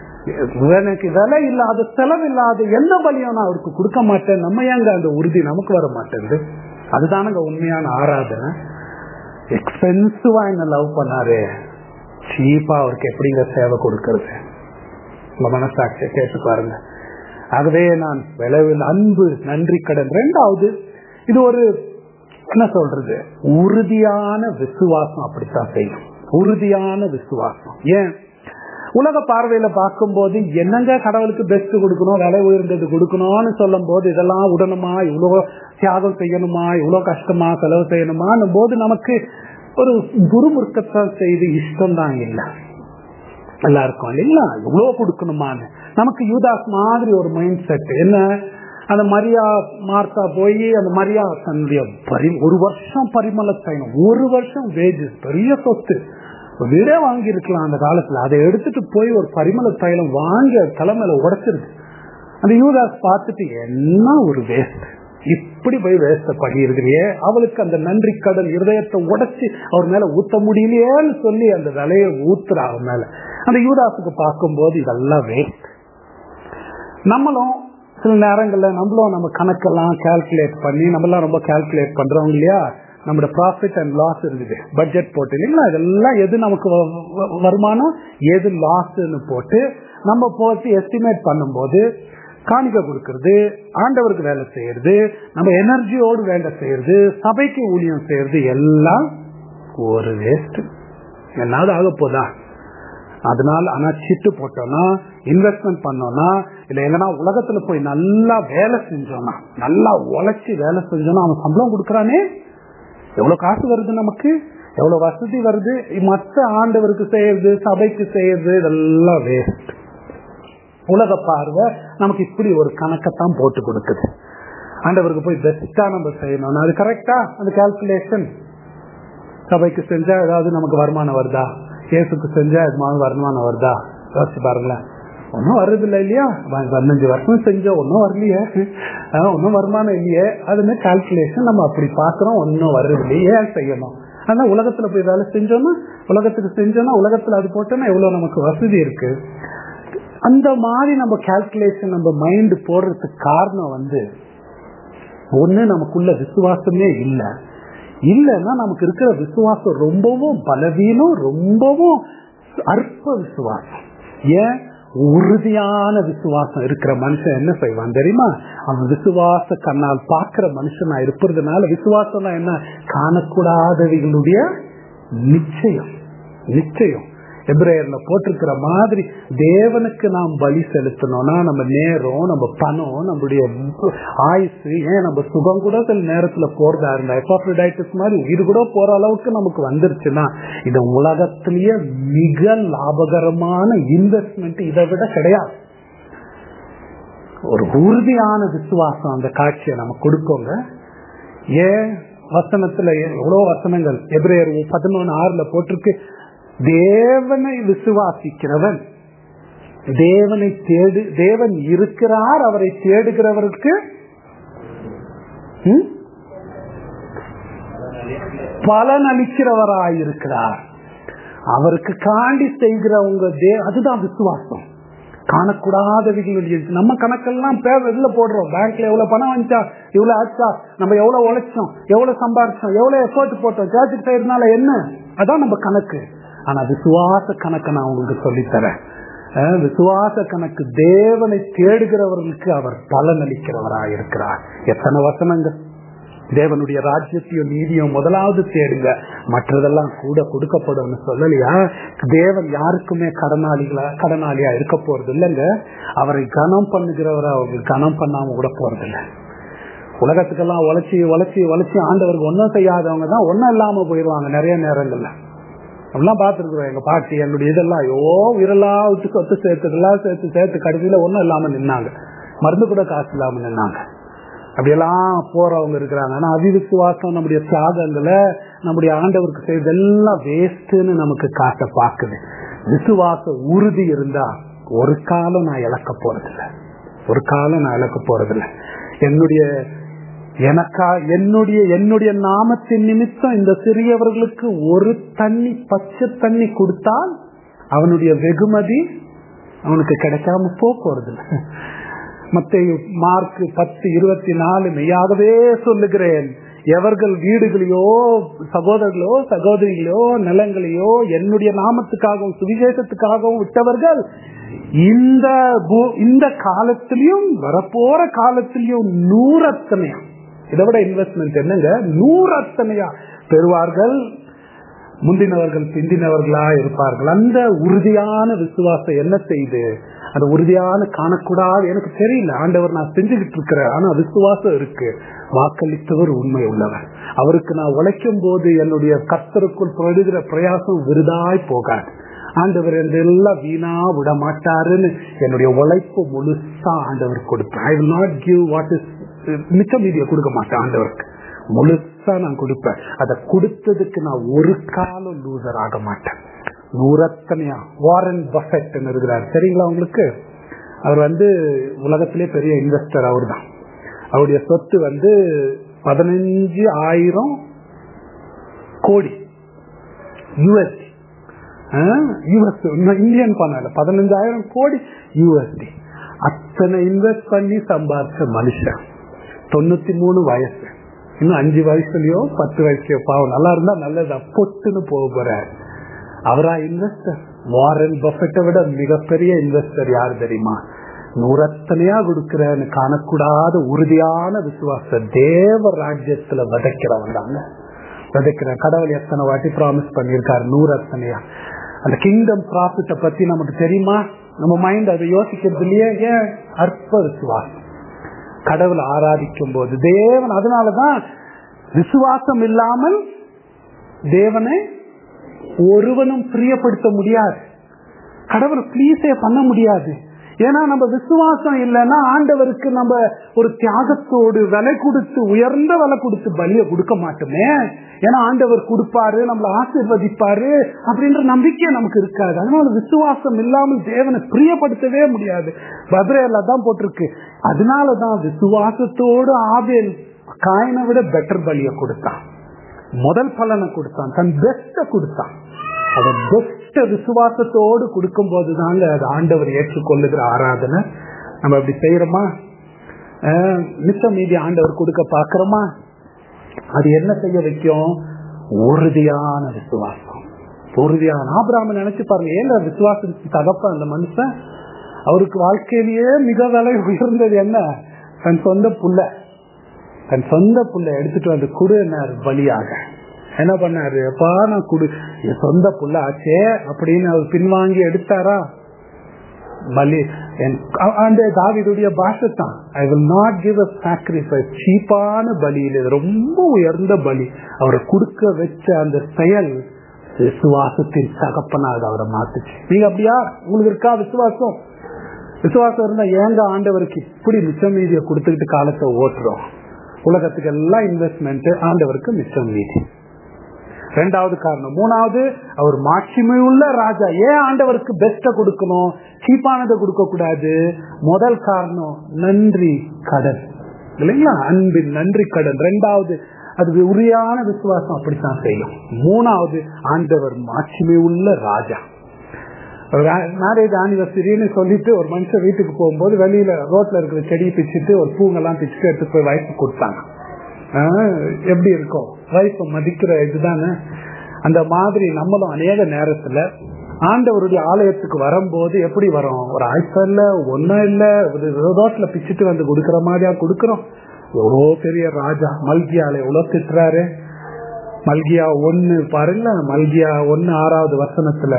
எனக்கு விலை இல்லாத செலவு இல்லாத எந்த பலியும் நான் அவருக்கு கொடுக்க மாட்டேன் நம்ம ஏங்க அந்த உறுதி நமக்கு வர மாட்டேங்குது அதுதானுங்க உண்மையான ஆராதனை எக்ஸ்பென்சிவா என்ன லவ் பண்ணாரு சீப்பா அவருக்கு எப்படிங்க சேவை கொடுக்கறது உங்க மனசாட்சியை கேட்டு பாருங்க ஆகவே நான் விளைவில் அன்பு நன்றி கடன் ரெண்டாவது இது ஒரு என்ன சொல்றது உறுதியான விசுவாசம் அப்படித்தான் செய்யும் உறுதியான விசுவாசம் ஏன் உலக பார்வையில பார்க்கும் போது என்னங்க கடவுளுக்கு பெஸ்ட் கொடுக்கணும் விலை உயர்ந்தது கொடுக்கணும்னு சொல்லும் போது இதெல்லாம் உடனுமா இவ்வளவு தியாகம் செய்யணுமா இவ்வளவு கஷ்டமா செலவு செய்யணுமான்னு போது நமக்கு ஒரு குருமுறுக்கத்தான் செய்து இஷ்டம் தான் இல்லை எல்லாருக்கும் இல்லைங்களா இவ்வளவு கொடுக்கணுமான்னு நமக்கு யூதாஸ் மாதிரி ஒரு மைண்ட் செட் என்ன அந்த மரியா மார்த்தா போய் அந்த மரியா தன்னுடைய பரி ஒரு வருஷம் பரிமள தைலம் ஒரு வருஷம் வேஜஸ் பெரிய சொத்து வீடே வாங்கி இருக்கலாம் அந்த காலத்துல அதை எடுத்துட்டு போய் ஒரு பரிமள தைலம் வாங்கி அது தலைமையில உடைச்சிருக்கு அந்த யூதாஸ் பார்த்துட்டு என்ன ஒரு வேஸ்ட் இப்படி போய் வேஸ்ட பண்ணி இருக்கிறியே அவளுக்கு அந்த நன்றி கடல் இருதயத்தை உடைச்சு அவர் மேல ஊத்த முடியலையேன்னு சொல்லி அந்த விலையை ஊத்துறா அவன் மேல அந்த யூதாஸுக்கு பார்க்கும்போது இதெல்லாம் வேஸ்ட் நம்மளும் சில நேரங்கள்ல நம்மளும் நம்ம கணக்கெல்லாம் கால்குலேட் பண்ணி நம்மளாம் ரொம்ப கால்குலேட் பண்றோம் இல்லையா நம்மளோட ப்ராஃபிட் அண்ட் லாஸ் இருக்குது பட்ஜெட் போட்டு இல்லைங்களா இதெல்லாம் எது நமக்கு வ- வ- வருமானம் எது லாஸ்ன்னு போட்டு நம்ம போட்டு எஸ்டிமேட் பண்ணும்போது காணிக்க கொடுக்கறது ஆண்டவருக்கு வேலை செய்யறது நம்ம எனர்ஜியோடு வேலை செய்யறது சபைக்கு ஊழியம் செய்யறது எல்லாம் ஒரு வேஸ்ட் என்னாவது ஆக போதா அதனால ஆனா சிட்டு போட்டோம்னா இன்வெஸ்ட்மெண்ட் பண்ணோம்னா இல்ல எங்கன்னா உலகத்துல போய் நல்லா வேலை செஞ்சோம்னா நல்லா உழைச்சி வேலை செஞ்சோம்னா அவன் சம்பளம் கொடுக்கறானே எவ்வளவு காசு வருது நமக்கு எவ்வளவு வசதி வருது மற்ற ஆண்டவருக்கு செய்யறது சபைக்கு செய்யறது இதெல்லாம் வேஸ்ட் உலக பார்வை நமக்கு இப்படி ஒரு கணக்கைத்தான் போட்டு கொடுக்குது ஆண்டவருக்கு போய் பெஸ்டா நம்ம செய்யணும் அது கரெக்டா அந்த கால்குலேஷன் சபைக்கு செஞ்சா ஏதாவது நமக்கு வருமானம் வருதா இயேசுக்கு செஞ்சா எதுமாவது வருமானம் வருதா யோசிச்சு பாருங்களேன் ஒன்னும் வருது இல்லை இல்லையா ப- பதினஞ்சு வருஷம் செஞ்சோம் ஒன்னும் வரலையே அஹ் ஒன்னும் வருமானம் இல்லையே அதுன்னு கால்குலேஷன் நம்ம அப்படி பாக்குறோம் ஒன்னும் வருது இல்லையே ஏன் செய்யணும் ஆனா உலகத்துல போய் வேலை செஞ்சோம்னா உலகத்துக்கு செஞ்சோம்னா உலகத்துல அது போட்டோம்னா எவ்வளவு நமக்கு வசதி இருக்கு அந்த மாதிரி நம்ம கால்குலேஷன் நம்ம மைண்ட் போடுறதுக்கு காரணம் வந்து ஒண்ணு நமக்குள்ள விசுவாசமே இல்ல இல்லைன்னா நமக்கு இருக்கிற விசுவாசம் ரொம்பவும் பலவீனம் ரொம்பவும் அற்ப விசுவாசம் ஏன் உறுதியான விசுவாசம் இருக்கிற மனுஷன் என்ன செய்வான் தெரியுமா அவன் விசுவாச கண்ணால் பார்க்கிற மனுஷனா இருப்பதுனால விசுவாசம்னா என்ன காணக்கூடாதவைகளுடைய நிச்சயம் நிச்சயம் எப்ரேயர்ல போட்டிருக்கிற மாதிரி தேவனுக்கு நாம் பலி செலுத்தணும்னா நம்ம நேரம் நம்ம பணம் நம்முடைய ஆயுசு ஏன் நம்ம சுகம் கூட சில நேரத்துல போறதா இருந்தா எப்பாப்ரிடைட்டிஸ் மாதிரி உயிர் கூட போற அளவுக்கு நமக்கு வந்துருச்சுன்னா இது உலகத்திலேயே மிக லாபகரமான இன்வெஸ்ட்மெண்ட் இதை விட கிடையாது ஒரு உறுதியான விசுவாசம் அந்த காட்சியை நம்ம கொடுப்போங்க ஏன் வசனத்துல எவ்வளவு வசனங்கள் எப்ரேயர் பதினொன்னு ஆறுல போட்டிருக்கு தேவனை விசுவாசிக்கிறவன் தேவனை தேடு தேவன் இருக்கிறார் அவரை தேடுகிறவருக்கு ம்? பலன் அளிக்கிறவராயிருக்கிறார் அவருக்கு காண்டி செய்கிறவங்க தே அதுதான் விசுவாசம் காணக்கூடாதவைகளுடைய நம்ம கணக்கெல்லாம் பேர் வெளில போடுறோம் பேங்க்ல எவ்வளவு பணம் வந்துச்சா இவ்வளவு ஆச்சா நம்ம எவ்வளவு உழைச்சோம் எவ்வளவு சம்பாதிச்சோம் எவ்வளவு எஃபர்ட் போட்டோம் சேர்த்து செய்யறதுனால என்ன அதான் நம்ம கணக்கு ஆனா விசுவாச கணக்கை நான் உங்களுக்கு சொல்லித்தரேன் அஹ் விசுவாச கணக்கு தேவனை தேடுகிறவர்களுக்கு அவர் பலன் அளிக்கிறவராயிருக்கிறார் எத்தனை வசனங்கள் தேவனுடைய ராஜ்யத்தையும் நீதியும் முதலாவது தேடுங்க மற்றதெல்லாம் கூட கொடுக்கப்படும் சொல்லலையா தேவன் யாருக்குமே கடனாளிகளா கடனாளியா இருக்க போறது இல்லைங்க அவரை கனம் பண்ணுகிறவரை அவங்க கனம் பண்ணாம கூட போறது இல்லை உலகத்துக்கெல்லாம் உழைச்சி உழைச்சி உழைச்சி ஆண்டவருக்கு ஒன்றும் செய்யாதவங்க தான் ஒன்றும் இல்லாம போயிடுவாங்க நிறைய நேரங்கள்ல அப்படிலாம் பார்த்துருக்குறோம் எங்க பாட்டி என்னுடைய இதெல்லாம் ஐயோ உயிரெல்லாம் விட்டு சொத்து சேர்த்துக்கெல்லாம் சேர்த்து சேர்த்து கடைசியில ஒன்றும் இல்லாம நின்னாங்க மருந்து கூட காசு இல்லாம நின்னாங்க அப்படியெல்லாம் போறவங்க இருக்கிறாங்க ஆனா அவிவிசுவாசம் நம்முடைய தியாகங்களை நம்முடைய ஆண்டவருக்கு செய்தெல்லாம் வேஸ்ட்னு நமக்கு காட்ட பாக்குது விசுவாச உறுதி இருந்தா ஒரு காலம் நான் இழக்க போறதில்லை ஒரு காலம் நான் இழக்க போறதில்லை என்னுடைய எனக்கா என்னுடைய என்னுடைய நாமத்தின் நிமித்தம் இந்த சிறியவர்களுக்கு ஒரு தண்ணி பச்சை தண்ணி கொடுத்தால் அவனுடைய வெகுமதி அவனுக்கு கிடைக்காம போக போறதில்லை மத்திய மார்க் பத்து இருபத்தி நாலு மெய்யாகவே சொல்லுகிறேன் எவர்கள் வீடுகளையோ சகோதரர்களோ சகோதரிகளோ நிலங்களையோ என்னுடைய நாமத்துக்காகவும் சுவிசேஷத்துக்காகவும் விட்டவர்கள் இந்த பூ- இந்த காலத்திலையும் வரப்போற காலத்திலையும் நூறத்தனையா இதை விட இன்வெஸ்ட்மெண்ட் என்னங்க நூறத்தனையா பெறுவார்கள் முந்தினவர்கள் பிந்தினவர்களா இருப்பார்கள் அந்த உறுதியான விசுவாசம் என்ன செய்து அந்த உறுதியான காணக்கூடாது எனக்கு தெரியல ஆண்டவர் நான் செஞ்சுக்கிட்டு இருக்கிறேன் ஆனா விசுவாசம் இருக்கு வாக்களித்தவர் உண்மை உள்ளவர் அவருக்கு நான் உழைக்கும் போது என்னுடைய கத்தருக்குள் படுகிற பிரயாசம் விருதாய் போகாது ஆண்டவர் எல்லாம் வீணா விட மாட்டாருன்னு என்னுடைய உழைப்பு முழுசா ஆண்டவர் கொடுப்பேன் I will not give what is மிச்ச மீதியை கொடுக்க மாட்டேன் ஆண்டவருக்கு முழுசா நான் கொடுப்பேன் அதை கொடுத்ததுக்கு நான் ஒரு காலம் லூசர் ஆக மாட்டேன் நூறத்தனையா வாரன் பஃபெட் இருக்கிறார் சரிங்களா உங்களுக்கு அவர் வந்து உலகத்திலே பெரிய இன்வெஸ்டர் அவர் தான் அவருடைய சொத்து வந்து பதினஞ்சு ஆயிரம் கோடி யூஎஸ்டி யூஎஸ் இந்தியன் பண்ணல பதினஞ்சாயிரம் கோடி யூஎஸ்டி அத்தனை இன்வெஸ்ட் பண்ணி சம்பாதிச்ச மனுஷன் தொண்ணூத்தி மூணு வயசு இன்னும் அஞ்சு வயசுலயோ பத்து வயசுலயோ பாவம் நல்லா இருந்தா நல்லதா பொட்டுன்னு போக போறாரு அவரா இன்வெஸ்டர் வாரன் பஃபெட்டை விட மிகப்பெரிய இன்வெஸ்டர் யார் தெரியுமா நூறத்தனையா கொடுக்கிறன்னு காணக்கூடாத உறுதியான விசுவாச தேவ ராஜ்யத்துல விதைக்கிறவன் தாங்க விதைக்கிற கடவுள் எத்தனை வாட்டி ப்ராமிஸ் பண்ணியிருக்காரு நூறு அத்தனையா அந்த கிங்டம் ப்ராஃபிட்ட பத்தி நமக்கு தெரியுமா நம்ம மைண்ட் அதை யோசிக்கிறது இல்லையே ஏன் அற்ப விசுவாசம் கடவுளை ஆராதிக்கும் போது தேவன் அதனாலதான் விசுவாசம் இல்லாமல் தேவனை ஒருவனும் பிரியப்படுத்த முடியாது கடவுள் பிளீஸே பண்ண முடியாது ஏன்னா நம்ம விசுவாசம் இல்லைன்னா ஆண்டவருக்கு நம்ம ஒரு தியாகத்தோடு விலை கொடுத்து உயர்ந்த விலை கொடுத்து பலிய கொடுக்க மாட்டோமே ஏன்னா ஆண்டவர் கொடுப்பாரு நம்மளை ஆசிர்வதிப்பாரு அப்படின்ற நம்பிக்கை நமக்கு இருக்காது அதனால விசுவாசம் இல்லாமல் தேவனை பிரியப்படுத்தவே முடியாது பத்ரையில தான் போட்டிருக்கு அதனாலதான் விசுவாசத்தோடு ஆபேல் காயனை விட பெட்டர் பலிய கொடுத்தான் முதல் பலனை கொடுத்தான் தன் பெஸ்ட கொடுத்தான் அதை பெஸ்ட விசுவாசத்தோடு கொடுக்கும் போது தாங்க அது ஆண்டவர் ஏற்றுக்கொள்ளுகிற ஆராதனை நம்ம அப்படி செய்யறோமா மிச்சம் மீதி ஆண்டவர் கொடுக்க பாக்குறோமா அது என்ன செய்ய வைக்கும் உறுதியான விசுவாசம் உறுதியான ஆபிராம நினைச்சு பாருங்க ஏன் விசுவாசத்துக்கு தகப்ப அந்த மனுஷன் அவருக்கு வாழ்க்கையிலேயே மிக விலை உயர்ந்தது என்ன தன் சொந்த புள்ள தன் சொந்த புள்ள எடுத்துட்டு வந்து குடு என்ன பலியாக என்ன பண்ணாரு எப்பா நான் குடு என் சொந்த புள்ள ஆச்சே அப்படின்னு அவர் பின்வாங்கி எடுத்தாரா பலி அந்த தாவிதுடைய பாஷை தான் I will not give a sacrifice சீப்பான பலியில் ரொம்ப உயர்ந்த பலி அவரை கொடுக்க வச்ச அந்த செயல் விசுவாசத்தின் தகப்பனாக அவரை மாத்துச்சு நீங்க அப்படியா உங்களுக்கு இருக்கா விசுவாசம் விசுவாசம் இருந்தா ஏங்க ஆண்டவருக்கு இப்படி மிச்சம் மீதியை கொடுத்துக்கிட்டு காலத்தை ஓட்டுறோம் உலகத்துக்கு எல்லாம் இன்வெஸ்ட்மெண்ட் ஆண்டவருக்கு மிச்சம் மீதி ரெண்டாவது காரணம் மூணாவது அவர் மாட்சிமை உள்ள ராஜா ஏன் ஆண்டவருக்கு பெஸ்ட கொடுக்கணும் சீப்பானதை கொடுக்க கூடாது முதல் காரணம் நன்றி கடன் இல்லைங்களா அன்பின் நன்றி கடன் ரெண்டாவது அது உரியான விசுவாசம் அப்படித்தான் செய்யும் மூணாவது ஆண்டவர் மாட்சிமை உள்ள ராஜா மேரேஜ் ஆனிவர்சரின்னு சொல்லிட்டு ஒரு மனுஷன் வீட்டுக்கு போகும்போது வெளியில ரோட்ல இருக்கிற செடியை பிச்சுட்டு ஒரு பூங்கெல்லாம் பிச்சுட்டு எடுத்து போய் வயசு கொடுத்தாங்க எப்படி இருக்கும் வயசு மதிக்கிற இதுதானே அந்த மாதிரி நம்மளும் அநேக நேரத்துல ஆண்டவருடைய ஆலயத்துக்கு வரும்போது எப்படி வரும் ஒரு ஆய்ப்ப இல்ல ஒன்னும் இல்ல ரோட்ல பிச்சுட்டு வந்து கொடுக்கற மாதிரியா கொடுக்கறோம் எவ்வளோ பெரிய ராஜா மல்கியால எவ்வளவு திட்டுறாரு மல்கியா ஒன்னு பாருங்க மல்கியா ஒன்னு ஆறாவது வசனத்துல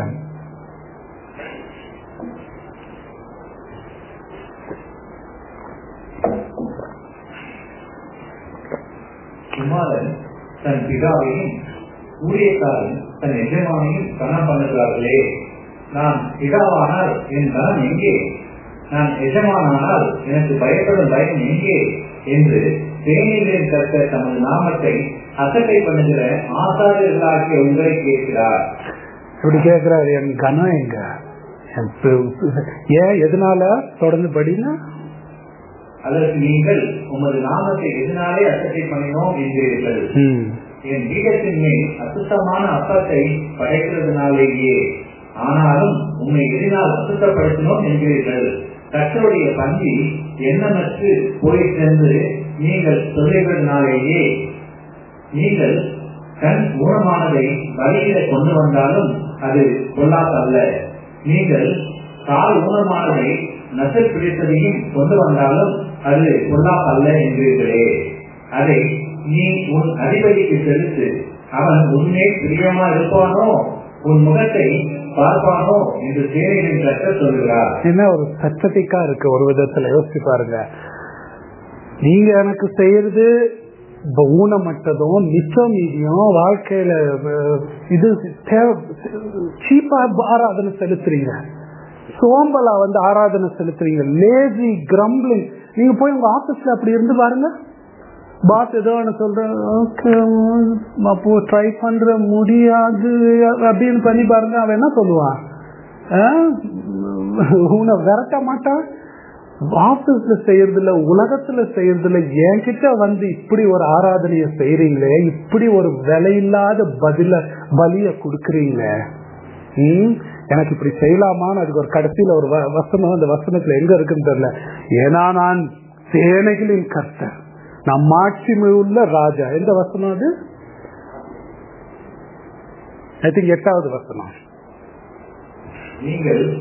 குமாரன் தன் பிதாவையும் ஊழியக்காரன் தன் எஜமானையும் கனம் பண்ணுகிறார்களே நான் பிதாவானால் என் கனம் எங்கே நான் எஜமானானால் எனக்கு பயப்படும் பயம் எங்கே என்று தேனிகளின் கற்ற தமது நாமத்தை அசட்டை பண்ணுகிற ஆசாரியர்களாகிய உங்களை கேட்கிறார் இப்படி கேட்கிறாரு என் கனம் எங்க ஏன் எதனால தொடர்ந்து படினா அதற்கு நீங்கள் உமது நாமத்தை எதனாலே அசட்டை பண்ணினோம் என்கிறீர்கள் என் வீடத்தின் மேல் அசுத்தமான அப்பத்தை படைக்கிறதுனாலேயே ஆனாலும் உண்மை எதனால் அசுத்தப்படுத்தினோம் என்கிறீர்கள் கற்றோடைய பந்தி எண்ணமற்று போய் சென்று நீங்கள் சொல்லுகிறதுனாலேயே நீங்கள் கண் ஊனமானதை வழியில கொண்டு வந்தாலும் அது கொள்ளாதல்ல நீங்கள் கால் ஊனமானதை நசல் பிடித்ததையும் கொண்டு வந்தாலும் அது கொள்ளாதல்ல என்கிறீர்களே அதை நீ உன் அதிபதிக்கு செலுத்து அவன் உன்மே பிரியமா இருப்பானோ உன் முகத்தை பார்ப்பானோ என்று சேனையின் கற்ற சொல்கிறார் என்ன ஒரு சச்சதிக்கா இருக்கு ஒரு விதத்துல யோசிச்சு பாருங்க நீங்க எனக்கு செய்யறது இப்ப ஊனமற்றதும் மிச்சம் மீதியும் வாழ்க்கையில அஹ், இது சீப்பா ஆராதனை செலுத்துறீங்க சோம்பலா வந்து ஆராதனை செலுத்துறீங்க லேசி கிரம்பிளிங் நீங்க போய் உங்க ஆபீஸ்ல அப்படி இருந்து பாருங்க பாஸ் ஏதோ ஒன்று சொல்றேன் ஓகே அப்போ ட்ரை பண்ற முடியாது அப்படின்னு பண்ணி பாருங்க அவன் என்ன சொல்லுவான் ஆஹ், உன்னை விரட்ட மாட்டான் ஆபீஸ்ல செய்யறதுல உலகத்துல செய்யறதுல என்கிட்ட வந்து இப்படி ஒரு ஆராதனைய செய்யறீங்களே இப்படி ஒரு விலையில்லாத பதில பலிய கொடுக்குறீங்களே ம், எனக்கு இப்படி செய்யலாமான்னு அதுக்கு ஒரு கடைசியில ஒரு வ- வசனம் அந்த வசனத்துல எங்க இருக்குன்னு தெரியல ஏன்னா நான் சேனைகளின் கர்த்தர் நம் மாட்சிமை உள்ள ராஜா எந்த வசனம் அது ஐ திங்க் எட்டாவது வசனம் நீங்கள்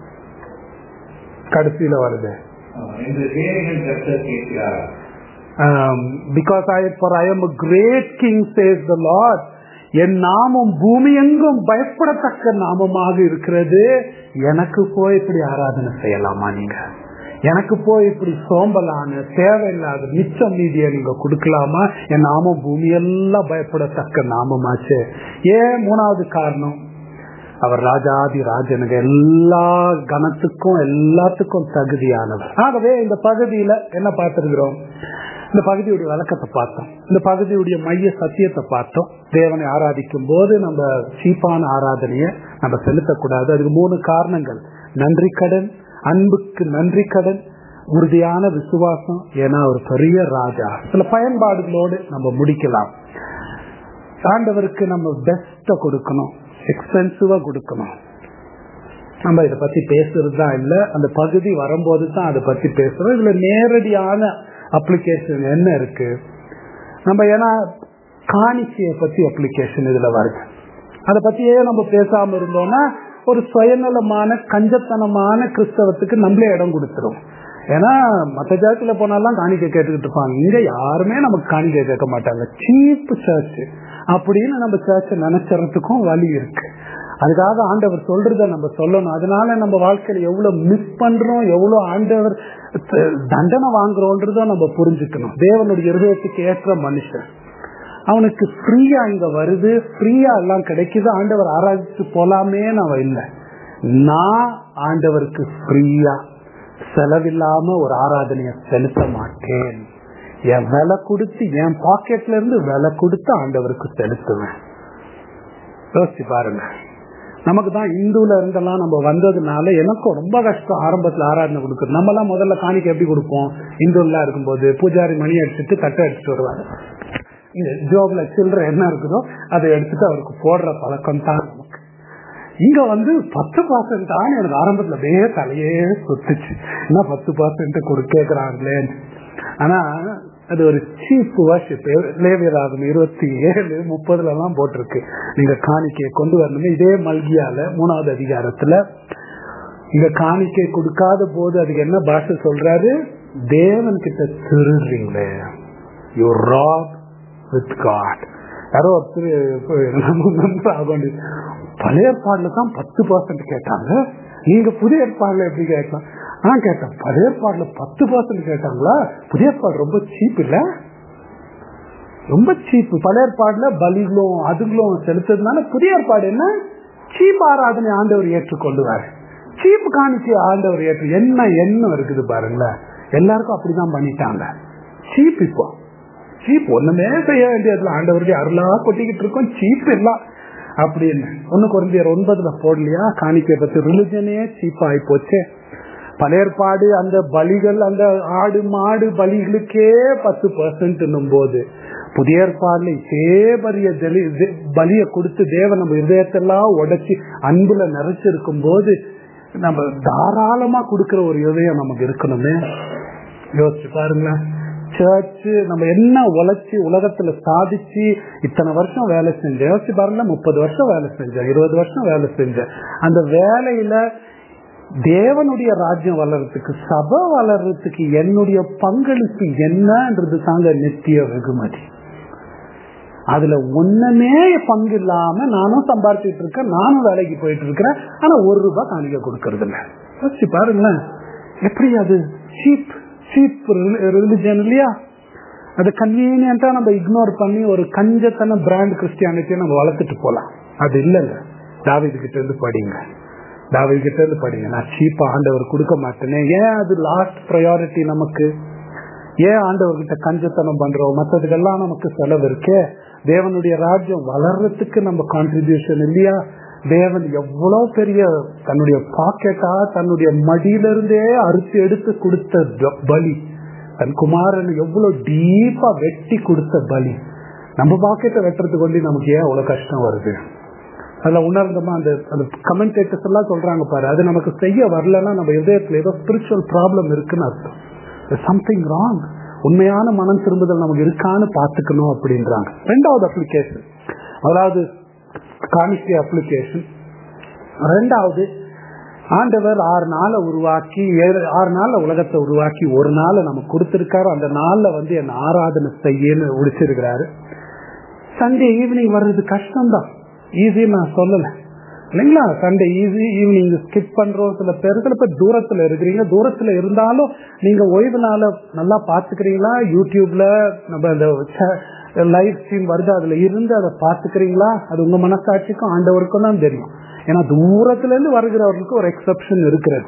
கடைசியில வருது அஹ், என்று சேனைகள் கர்த்தர் கேட்கிறார் um, because I for I am a great king says the Lord என் நாமம் பூமி எங்கும் பயப்படத்தக்க நாமமாக இருக்கிறது எனக்கு போய் இப்படி ஆராதனை செய்யலாமா நீங்க எனக்கு போய் இப்படி சோம்பலான தேவையில்லாத மிச்சம் மீதியை நீங்க கொடுக்கலாமா என் நாமம் பூமி எல்லாம் பயப்படத்தக்க நாமமாச்சு ஏன் மூணாவது காரணம் அவர் ராஜாதி ராஜனுக்கு எல்லா கணத்துக்கும் எல்லாத்துக்கும் தகுதியானவர் ஆகவே இந்த பகுதியில என்ன பார்த்திருக்கிறோம் இந்த பகுதியுடைய விளக்கத்தை பார்த்தோம் இந்த பகுதியுடைய மைய சத்தியத்தை பார்த்தோம் தேவனை ஆராதிக்கும் போது நம்ம சீப்பான ஆராதனையை நம்ம செலுத்தக்கூடாது அதுக்கு மூணு காரணங்கள் நன்றி கடன் அன்புக்கு நன்றி கடன் உறுதியான விசுவாசம் ஏன்னா ஒரு பெரிய ராஜா சில பயன்பாடுகளோடு நம்ம முடிக்கலாம் ஆண்டவருக்கு நம்ம பெஸ்ட கொடுக்கணும் எக்ஸ்பென்சிவா கொடுக்கணும் நம்ம இதை பத்தி பேசுறது தான் இல்ல அந்த பகுதி வரும்போது தான் அதை பத்தி பேசுறோம் இதுல நேரடியான அப்ளிகேஷன் என்ன இருக்கு நம்ம ஏன்னா காணிக்கையை பத்தி அப்ளிகேஷன் இதுல வருது அதை பத்தியே நம்ம பேசாம இருந்தோம்னா ஒரு சுயநலமான கஞ்சத்தனமான கிறிஸ்தவத்துக்கு நம்மளே இடம் கொடுத்துரும் ஏன்னா மற்ற ஜாத்தியில போனாலாம் காணிக்கை கேட்டுக்கிட்டு இருப்பாங்க இங்க யாருமே நமக்கு காணிக்கை கேட்க மாட்டாங்க சீப் சர்ச் அப்படின்னு நம்ம சர்ச்சை நினைச்சறதுக்கும் வழி இருக்கு அதுக்காக ஆண்டவர் சொல்றத நம்ம சொல்லணும் அதனால நம்ம வாழ்க்கையில எவ்வளவு மிஸ் பண்றோம் எவ்வளவு ஆண்டவர் த- தண்டனை வாங்குறோன்றத நம்ம புரிஞ்சுக்கணும் தேவனுடைய இருதயத்துக்கு ஏற்ற மனுஷன் அவனுக்கு ஃப்ரீயா இங்க வருது ஃப்ரீயா எல்லாம் கிடைக்குது ஆண்டவர் ஆராய்ச்சி போலாமே அவ இல்லை நான் ஆண்டவருக்கு ஃப்ரீயா செலவில்லாம ஒரு ஆராதனையை செலுத்த மாட்டேன் என் விலை கொடுத்து என் பாக்கெட்ல இருந்து விலை கொடுத்து ஆண்டவருக்கு செலுத்துவேன் யோசிச்சு பாருங்க நமக்கு தான் இந்துல இருந்தெல்லாம் நம்ம வந்ததுனால எனக்கும் ரொம்ப கஷ்டம் ஆரம்பத்துல ஆராதனை கொடுக்குறது நம்ம எல்லாம் முதல்ல காணிக்கை எப்படி கொடுப்போம் இந்துலாம் இருக்கும்போது பூஜாரி மணி அடிச்சுட்டு தட்டை அடிச்சுட்டு வருவாங்க இந்த ஜோப்ல சில்லற என்ன இருக்குதோ அதை எடுத்துட்டு அவருக்கு போடுற பழக்கம் தான் நமக்கு இங்க வந்து பத்து பர்சன்ட் தான் எனக்கு ஆரம்பத்துல அப்படியே தலையே சுத்துச்சு என்ன பத்து பர்சன்ட் கொடு கேக்குறாங்களே ஆனா அது ஒரு சீப் வர்ஷிப் லேவியராகும் இருபத்தி ஏழு முப்பதுல எல்லாம் போட்டிருக்கு நீங்க காணிக்கையை கொண்டு வரணுமே இதே மல்கியால மூணாவது அதிகாரத்துல இங்க காணிக்கை கொடுக்காத போது அதுக்கு என்ன பாஷை சொல்றாரு தேவன் கிட்ட திருடுறீங்களே யூ ராப் வித் காட் யாரோ ஒருத்தர் ஆகணும் பழைய ஏற்பாடுல தான் பத்து பர்சன்ட் கேட்டாங்க நீங்க புதிய ஏற்பாடுல எப்படி கேட்கலாம் நான் கேட்டேன் பழைய ஏற்பாடுல பத்து பர்சன்ட் கேட்டாங்களா புதிய ஏற்பாடு ரொம்ப சீப் இல்ல ரொம்ப சீப் பழைய ஏற்பாடுல பலிகளும் அதுகளும் செலுத்ததுனால புதிய ஏற்பாடு என்ன சீப் ஆராதனை ஆண்டவர் ஏற்றுக்கொள்ளுவார் சீப் காணிச்சு ஆண்டவர் ஏற்று என்ன எண்ணம் இருக்குது பாருங்களேன் எல்லாருக்கும் அப்படிதான் பண்ணிட்டாங்க சீப் இப்போ சீப் ஒண்ணுமே செய்ய வேண்டியதுல ஆண்டவருடைய அருளா கொட்டிக்கிட்டு இருக்கோம் சீப் எல்லாம் அப்படின்னு ஒண்ணு குறைஞ்சியர் ஒன்பதுல போடலையா காணிக்கை பத்தி ரிலிஜனே சீப் ஆகி போச்சு பழையற்பாடு அந்த பலிகள் அந்த ஆடு மாடு பலிகளுக்கே பத்து பர்சன்ட் போது புதிய ஏற்பாடுல இதே பலிய பலிய கொடுத்து தேவன் நம்ம இதயத்தெல்லாம் உடைச்சு அன்புல நிறைச்சிருக்கும் போது நம்ம தாராளமா கொடுக்கிற ஒரு இதயம் நமக்கு இருக்கணுமே யோசிச்சு பாருங்களேன் சர்ச் நம்ம என்ன உழைச்சி உலகத்துல சாதிச்சு இத்தனை வருஷம் வேலை செஞ்சேன் யோசிச்சு பாருங்க முப்பது வருஷம் வேலை செஞ்சேன் இருபது வருஷம் வேலை செஞ்சேன் அந்த வேலையில தேவனுடைய ராஜ்யம் வளர்றதுக்கு சபை வளர்றதுக்கு என்னுடைய பங்களிப்பு என்னன்றது தாங்க நித்திய வெகுமதி அதுல ஒண்ணுமே பங்கு இல்லாம நானும் சம்பாரிச்சிட்டு இருக்கேன் நானும் வேலைக்கு போயிட்டு இருக்கிறேன் ஆனா ஒரு ரூபாய் காணிக்க கொடுக்கறது இல்ல யோசிச்சு பாருங்களேன் எப்படி அது சீப் சீப் ரிலிஜன் இல்லையா அது கன்வீனியன்டா நம்ம இக்னோர் பண்ணி ஒரு கஞ்சத்தன பிராண்ட் கிறிஸ்டியானிட்டியை நம்ம வளர்த்துட்டு போலாம் அது இல்லைங்க தாவிது கிட்ட இருந்து படிங்க தாவிது கிட்ட இருந்து படிங்க நான் சீப்பா ஆண்டவர் கொடுக்க மாட்டேனே ஏன் அது லாஸ்ட் ப்ரையாரிட்டி நமக்கு ஏன் ஆண்டவர்கிட்ட கஞ்சத்தனம் பண்றோம் மற்றதுக்கெல்லாம் நமக்கு செலவு இருக்கே தேவனுடைய ராஜ்யம் வளர்றதுக்கு நம்ம கான்ட்ரிபியூஷன் இல்லையா தேவன் எவ்வளவு பெரிய தன்னுடைய பாக்கெட்டா தன்னுடைய மடியிலிருந்தே அறுத்து எடுத்து கொடுத்த த- பலி தன் குமாரன் எவ்வளவு டீப்பா வெட்டி கொடுத்த பலி நம்ம பாக்கெட்டை வெட்டுறதுக்கு கொண்டு நமக்கு ஏன் அவ்வளவு கஷ்டம் வருது அதுல உணர்ந்தமா அந்த அந்த கமெண்டேட்டர்ஸ் எல்லாம் சொல்றாங்க பாரு அது நமக்கு செய்ய வரலன்னா நம்ம இதயத்துல ஏதோ ஸ்பிரிச்சுவல் ப்ராப்ளம் இருக்குன்னு அர்த்தம் சம்திங் ராங் உண்மையான மனம் திரும்புதல் நமக்கு இருக்கான்னு பாத்துக்கணும் அப்படின்றாங்க ரெண்டாவது அப்ளிகேஷன் அதாவது காணிக்கை அப்ளிகேஷன் ரெண்டாவது ஆண்டவர் ஆறு நாளை உருவாக்கி ஏழு ஆறு நாள்ல உலகத்தை உருவாக்கி ஒரு நாள் நமக்கு கொடுத்திருக்காரு அந்த நாள்ல வந்து என் ஆராதனை செய்யன்னு முடிச்சிருக்கிறாரு சண்டே ஈவினிங் வர்றது கஷ்டம்தான் ஈஸி நான் சொல்லல இல்லைங்களா சண்டே ஈஸி ஈவினிங் ஸ்கிப் பண்றோம் சில பேர் சில பேர் தூரத்துல இருக்கிறீங்க தூரத்துல இருந்தாலும் நீங்க ஓய்வு நாள நல்லா பாத்துக்கிறீங்களா யூடியூப்ல நம்ம அந்த லைவ் ஸ்ட்ரீம் வருது அதுல இருந்து அதை பாத்துக்கிறீங்களா அது உங்க மனசாட்சிக்கும் ஆண்டவருக்கும் தான் தெரியும் ஏன்னா தூரத்துல இருந்து வருகிறவர்களுக்கு ஒரு எக்ஸப்ஷன் இருக்கிறது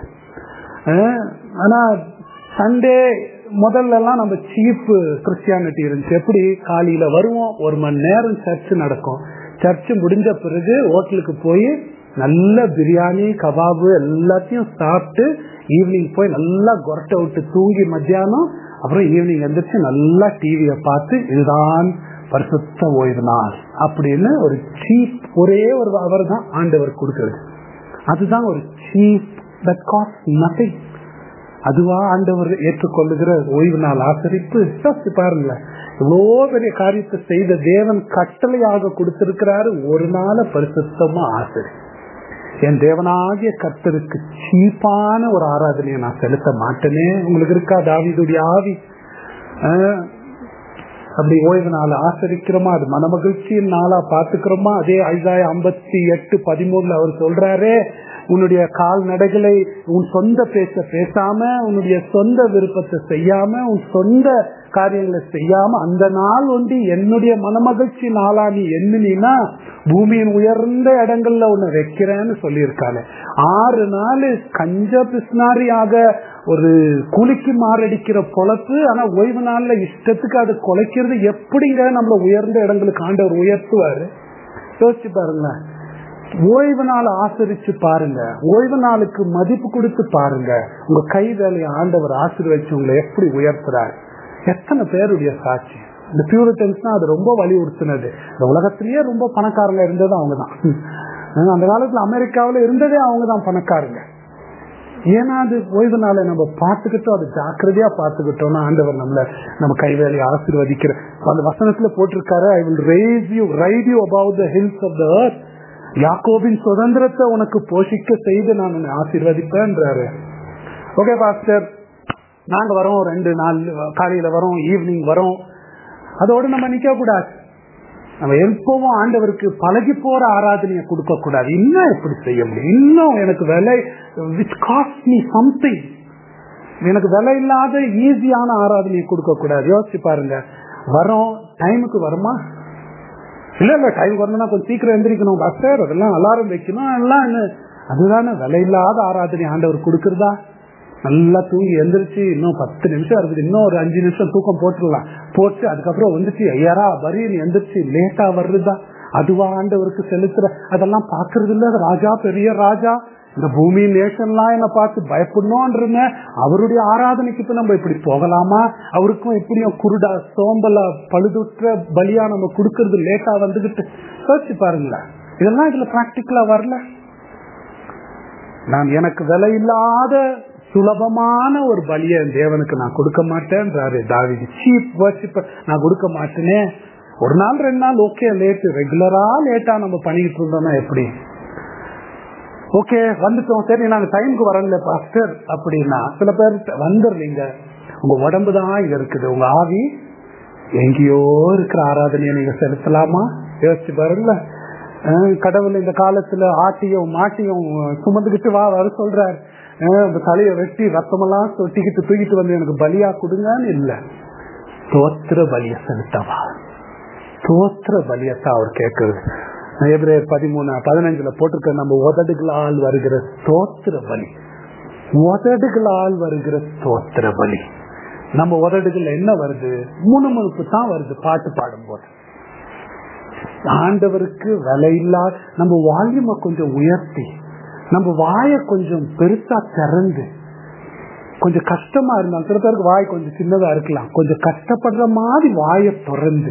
அஹ் ஆனா சண்டே முதல்ல எல்லாம் நம்ம சீப் கிறிஸ்டியானிட்டி இருந்துச்சு எப்படி காலையில வருவோம் ஒரு மணி நேரம் சர்ச் நடக்கும் சர்ச் முடிஞ்ச பிறகு ஹோட்டலுக்கு போய் நல்ல பிரியாணி கபாபு எல்லாத்தையும் சாப்பிட்டு ஈவினிங் போய் நல்லா கொரட்டை விட்டு தூங்கி மத்தியானம் அப்புறம் ஈவினிங் எந்திரிச்சு நல்லா டிவியை பார்த்து இதுதான் பரிசுத்த ஓய்வு நாள் அப்படின்னு ஒரு சீப் ஒரே ஒரு அவர் தான் ஆண்டவர் கொடுக்கிறது அதுதான் ஒரு சீப் தட் காஸ்ட் நத்திங் அதுவா ஆண்டவர் ஏற்றுக்கொள்ளுகிற ஓய்வு நாள் ஆசரிப்பு யோசிச்சு பாருங்களேன் இவ்வளோ பெரிய காரியத்தை செய்த தேவன் கட்டளையாக கொடுத்திருக்கிறாரு ஒரு நாள பரிசுத்தமா ஆசரி என் தேவனாகிய கர்த்தருக்கு சீப்பான ஒரு ஆராதனையை நான் செலுத்த மாட்டேனே உங்களுக்கு இருக்கா தாவிதுடைய ஆவி ஆஹ், அப்படி ஓய்வு நாள் ஆசரிக்கிறோமா அது மனமகிழ்ச்சியின் நாளா பாத்துக்கிறோமா அதே ஐசாய ஐம்பத்தி எட்டு பதிமூணுல அவர் சொல்றாரே உன்னுடைய கால்நடைகளை உன் சொந்த பேச்ச பேசாம உன்னுடைய சொந்த விருப்பத்தை செய்யாம உன் சொந்த காரியங்களை செய்யாம அந்த நாள் ஒண்டி என்னுடைய மனமகிழ்ச்சி நாளா நீ எண்ணினா பூமியின் உயர்ந்த இடங்கள்ல உன்னை வைக்கிறேன்னு சொல்லியிருக்காரு ஆறு நாள் கஞ்ச பிஸ்னாரியாக ஒரு குலுக்கி மாரடிக்கிற பொழப்பு ஆனா ஓய்வு நாள்ல இஷ்டத்துக்கு அது குலைக்கிறது எப்படிங்க நம்மள உயர்ந்த இடங்களுக்கு ஆண்டவர் உயர்த்துவாரு யோசிச்சு பாருங்களேன் ஓய்வு நாள் ஆசரிச்சு பாருங்க ஓய்வு நாளுக்கு மதிப்பு கொடுத்து பாருங்க உங்க கை வேலையை ஆண்டவர் ஆசீர்வச்சு உங்களை எப்படி உயர்த்துறாரு எத்தனை பேருடைய சாட்சி இந்த பியூரிட்டன்ஸ் அது ரொம்ப வலியுறுத்தினது இந்த உலகத்திலேயே ரொம்ப பணக்காரங்க இருந்தது அவங்கதான் அந்த காலத்துல அமெரிக்காவில இருந்ததே அவங்கதான் பணக்காரங்க ஏன்னா அது ஓய்வு நாளை நம்ம பார்த்துக்கிட்டோம் அது ஜாக்கிரதையா பார்த்துக்கிட்டோம்னா ஆண்டவர் நம்மள நம்ம கைவேலையை ஆசீர்வதிக்கிற அந்த வசனத்துல போட்டிருக்காரு I will race you ride you about the hills of the earth யாக்கோபின் சுதந்திரத்தை உனக்கு போஷிக்க செய்து நான் உன்னை ஆசீர்வதிப்பேன்றாரு ஓகே பாஸ்டர் நாங்க வரோம் ரெண்டு நாள் காலையில வரோம் ஈவினிங் வரோம் அதோட நம்ம நிக்க கூடாது நம்ம எப்பவும் ஆண்டவருக்கு பழகி போற ஆராதனையை கொடுக்க கூடாது இன்னும் எப்படி செய்ய முடியும் இன்னும் எனக்கு விலை விச் காஸ்ட் மீ சம்திங் எனக்கு விலை இல்லாத ஈஸியான ஆராதனையை கொடுக்க கூடாது யோசிச்சு பாருங்க வரோம் டைமுக்கு வருமா இல்ல இல்ல டைம் வரணும்னா கொஞ்சம் சீக்கிரம் எந்திரிக்கணும் பாஸ்டர் அதெல்லாம் அலாரம் வைக்கணும் எல்லாம் என்ன அதுதானே விலை இல்லாத ஆராதனை ஆண்டவர் கொடுக்கறதா நல்லா தூங்கி எந்திரிச்சு இன்னும் பத்து நிமிஷம் இருக்குது இன்னும் ஒரு அஞ்சு நிமிஷம் தூக்கம் போட்டுடலாம் போட்டு அதுக்கப்புறம் வந்துச்சு ஐயாரா வரின்னு எந்திரிச்சு லேட்டா வர்றதா அதுவா ஆண்டவருக்கு செலுத்துற அதெல்லாம் பாக்குறது இல்ல ராஜா பெரிய ராஜா இந்த பூமி நேஷன்லாம் என்ன பார்த்து பயப்படணும்ன்றங்க அவருடைய ஆராதனைக்கு இப்ப நம்ம இப்படி போகலாமா அவருக்கும் எப்படியும் குருடா சோம்பலா பழுதுற்ற பலியா நம்ம கொடுக்கறது லேட்டா வந்துகிட்டு யோசிச்சு பாருங்களேன் இதெல்லாம் இதுல பிராக்டிக்கலா வரல நான் எனக்கு விலை இல்லாத சுலபமான ஒரு பலிய தேவனுக்கு நான் கொடுக்க மாட்டேன்றாரு தாவிதி சீப் வர்ஷிப் நான் கொடுக்க மாட்டேனே ஒரு நாள் ரெண்டு நாள் ஓகே லேட் ரெகுலரா லேட்டா நம்ம பண்ணிக்கிட்டு இருந்தோம்னா எப்படி ஓகே வந்துட்டோம் சரி நாங்க டைமுக்கு வரல பாஸ்டர் அப்படின்னா சில பேர் வந்துடுறீங்க உங்க உடம்பு தான் இங்க இருக்குது உங்க ஆவி எங்கேயோ இருக்கிற ஆராதனையை நீங்க செலுத்தலாமா யோசிச்சு பாருங்கள கடவுள் இந்த காலத்துல ஆட்டியும் மாட்டியும் சுமந்துக்கிட்டு வா வர சொல்றாரு தலையை வெட்டி ரத்தமெல்லாம் தொட்டிக்கிட்டு தூக்கிட்டு வந்து எனக்கு பலியா கொடுங்கன்னு இல்ல ஸ்தோத்திர பலிய செலுத்தவா ஸ்தோத்திர பலியத்தான் அவர் கேட்கிறது எபிரேயர் பதிமூணு பதினஞ்சுல போட்டிருக்க நம்ம உதடுகளால் வருகிற ஸ்தோத்திர பலி உதடுகளால் வருகிற ஸ்தோத்திர பலி நம்ம உதடுகள் என்ன வருது முணுமுணுப்பு தான் வருது பாட்டு பாடும் போது ஆண்டவருக்கு விலையில்லா நம்ம வால்யூமை கொஞ்சம் உயர்த்தி நம்ம வாயை கொஞ்சம் பெருசா திறந்து கொஞ்சம் கஷ்டமா இருந்தாலும் சில பேருக்கு வாய் கொஞ்சம் சின்னதா இருக்கலாம் கொஞ்சம் கஷ்டப்படுற மாதிரி வாயை திறந்து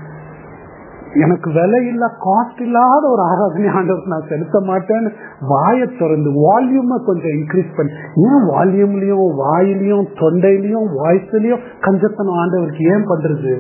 எனக்கு விலை இல்ல காஸ்ட் இல்லாத ஒரு ஆராதனை ஆண்டவருக்கு நான் செலுத்த மாட்டேன்னு வாயை திறந்து வால்யூமை கொஞ்சம் இன்க்ரீஸ் பண்ணி ஏன் வால்யூம்லயும் வாயிலையும் தொண்டையிலையும் வாய்ஸ்லயும் கஞ்சத்தனம் ஆண்டவருக்கு ஏன் பண்றது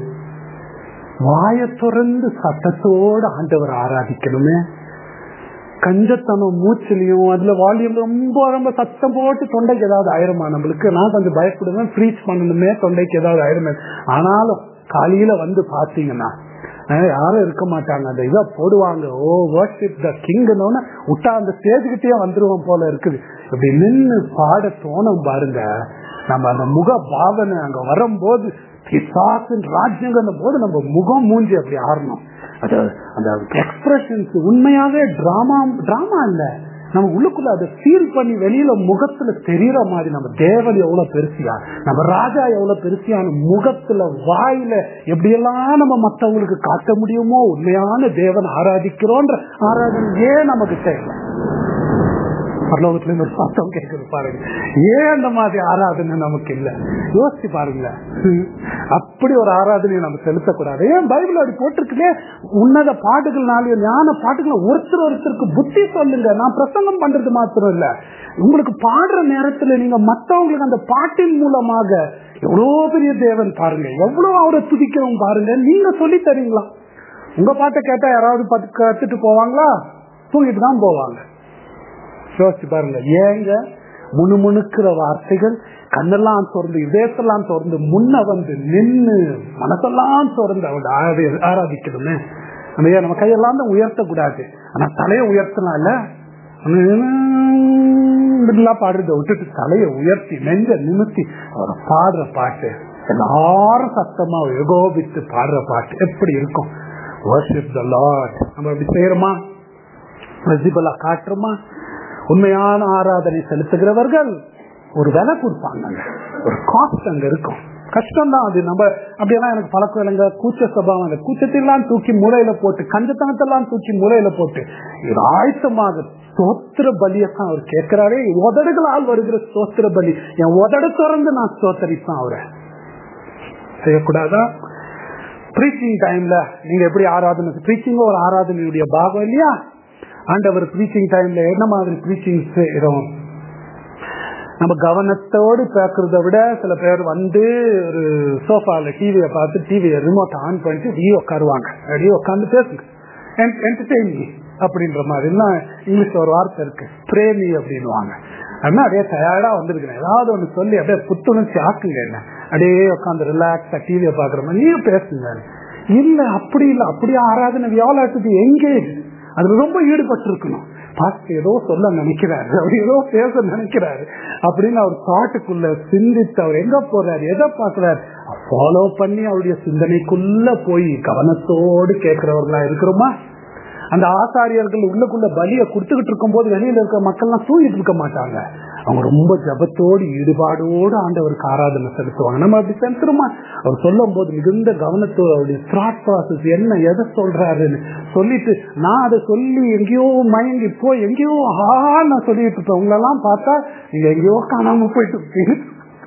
வாயை திறந்து சத்தத்தோடு ஆண்டவர் ஆராதிக்கணுமே கஞ்சத்தனம் மூச்சிலையும் அதுல வால்யூம் ரொம்ப ரொம்ப சத்தம் போட்டு தொண்டைக்கு ஏதாவது ஆயிரமா நம்மளுக்கு நான் கொஞ்சம் பயப்படுவேன் ப்ரீச் பண்ணணுமே தொண்டைக்கு ஏதாவது ஆயிரமே ஆனாலும் காலையில வந்து பாத்தீங்கன்னா யாரும் இருக்க மாட்டாங்க அந்த இதை போடுவாங்க ஓ வர்ஷிப் த கிங்னு விட்டா அந்த ஸ்டேஜ்கிட்டயே வந்துருவோம் போல இருக்குது இப்படி நின்று பாட தோணும் பாருங்க நம்ம அந்த முக பாவனை அங்க வரும்போது பிசாசின் ராஜ்யங்கிற போது நம்ம முகம் மூஞ்சி அப்படி ஆறணும் அது அந்த எக்ஸ்பிரஷன்ஸ் உண்மையாவே டிராமா டிராமா இல்ல நம்ம உள்ளுக்குள்ள அதை ஃபீல் பண்ணி வெளியில முகத்துல தெரியற மாதிரி நம்ம தேவன் எவ்வளவு பெருசியா நம்ம ராஜா எவ்வளவு பெருசியான முகத்துல வாயில எப்படியெல்லாம் நம்ம மத்தவங்களுக்கு காட்ட முடியுமோ உண்மையான தேவன் ஆராதிக்கிறோன்ற ஆராதனை ஏன் நமக்கு தேவை பரலோகத்துல இருந்து ஒரு சத்தம் கேட்குது பாருங்க ஏன் அந்த மாதிரி ஆராதனை நமக்கு இல்ல யோசிச்சு பாருங்க அப்படி ஒரு ஆராதனையை நம்ம செலுத்தக்கூடாது ஏன் பைபிள் அப்படி போட்டிருக்குலே உன்னத பாட்டுகள்னாலையும் ஞான பாட்டுகள் ஒருத்தர் ஒருத்தருக்கு புத்தி சொல்லுங்க நான் பிரசங்கம் பண்றது மாத்திரம் இல்ல உங்களுக்கு பாடுற நேரத்துல நீங்க மத்தவங்களுக்கு அந்த பாட்டின் மூலமாக எவ்வளவு பெரிய தேவன் பாருங்க எவ்வளவு அவரை துதிக்கவும் பாருங்க நீங்க சொல்லி தரீங்களா உங்க பாட்டை கேட்டா யாராவது கத்துட்டு போவாங்களா தூங்கிட்டு தான் போவாங்க யோசிச்சு பாருங்க ஏங்க முணுமுணுக்கிற வார்த்தைகள் கண்ணெல்லாம் திறந்து இதயத்தெல்லாம் திறந்து முன்ன வந்து நின்று மனசெல்லாம் திறந்து அவட ஆராதிக்கணுமே நம்ம ஏன் நம்ம கையெல்லாம் தான் உயர்த்தக்கூடாது ஆனா தலையை உயர்த்தலாம் இல்ல இப்படிலாம் பாடுறத விட்டுட்டு தலையை உயர்த்தி நெஞ்ச நிமித்தி அவரை பாடுற பாட்டு எல்லாரும் சத்தமா ஏகோபித்து பாடுற பாட்டு எப்படி இருக்கும் வர்ஷிப் த லார்ட் நம்ம அப்படி செய்யறோமா பிரதிபலா காட்டுறோமா உண்மையான ஆராதனை செலுத்துகிறவர்கள் ஒரு விலை கொடுப்பாங்க ஒரு காஸ்ட் அங்க இருக்கும் கஷ்டம் தான் அது நம்ம அப்படியெல்லாம் எனக்கு பழக்கம் இல்லைங்க கூச்ச சபாவம் அந்த கூச்சத்தெல்லாம் தூக்கி மூலையில போட்டு கஞ்சத்தனத்தெல்லாம் தூக்கி மூலையில போட்டு இது ஆயத்தமாக ஸ்தோத்திர பலியத்தான் அவர் கேட்கிறாரே உதடுகளால் வருகிற ஸ்தோத்திர பலி என் உதடு திறந்து நான் ஸ்தோத்தரிப்பேன் அவரை செய்யக்கூடாதா ப்ரீச்சிங் டைம்ல நீங்க எப்படி ஆராதனை ப்ரீச்சிங் ஒரு ஆராதனையுடைய பாகம் இல்லையா ஆண்டவர் ப்ரீச்சிங் டைம்ல என்ன மாதிரி ப்ரீச்சிங் செய்யறோம் நம்ம கவனத்தோடு பேக்குறத விட சில பேர் வந்து ஒரு சோஃபால டிவியை பார்த்து டிவியை ரிமோட் ஆன் பண்ணிட்டு வெளியே உட்காருவாங்க அப்படியே உட்காந்து பேசுங்க என்டர்டெயின் அப்படின்ற மாதிரி இங்கிலீஷ்ல ஒரு வார்த்தை இருக்கு பிரேமி அப்படின்வாங்க அப்படின்னா அப்படியே டயர்டா வந்திருக்கிறேன் ஏதாவது ஒண்ணு சொல்லி அப்படியே புத்துணர்ச்சி ஆக்குங்க என்ன அப்படியே உட்காந்து ரிலாக்ஸா டிவியை பாக்குற மாதிரி நீங்க பேசுங்க இல்ல அப்படி இல்ல அப்படி ஆராதனை வியாழாட்டுக்கு எங்கேஜ் அதுல ரொம்ப ஈடுபட்டு இருக்கணும் பாஸ்டர் ஏதோ சொல்ல நினைக்கிறாரு அவர் ஏதோ பேச நினைக்கிறாரு அப்படின்னு அவர் தாட்டுக்குள்ள சிந்தித்து அவர் எங்க போறாரு எதை பாக்குறாரு ஃபாலோ பண்ணி அவருடைய சிந்தனைக்குள்ள போய் கவனத்தோடு கேட்கிறவர்களா இருக்கிறோமா அந்த ஆசாரியர்கள் உள்ளுக்குள்ள பலியை கொடுத்துக்கிட்டு இருக்கும் போது வெளியில இருக்கிற மக்கள்லாம் தூங்கிட்டு இருக்க மாட்டாங்க அவங்க ரொம்ப ஜபத்தோடு ஈடுபாடோடு ஆண்டவருக்கு ஆராதனை செலுத்துவாங்க நம்ம அப்படி செலுத்துறோமா அவர் சொல்லும் போது மிகுந்த கவனத்தோடு அவருடைய தாட் ப்ராசஸ் என்ன எதை சொல்றாருன்னு சொல்லிட்டு நான் அதை சொல்லி எங்கேயோ மயங்கி போய் எங்கேயோ ஆ நான் சொல்லிட்டு இருப்பேன் உங்களெல்லாம் பார்த்தா நீங்க எங்கேயோ காணாம போயிட்டு இருப்பீங்க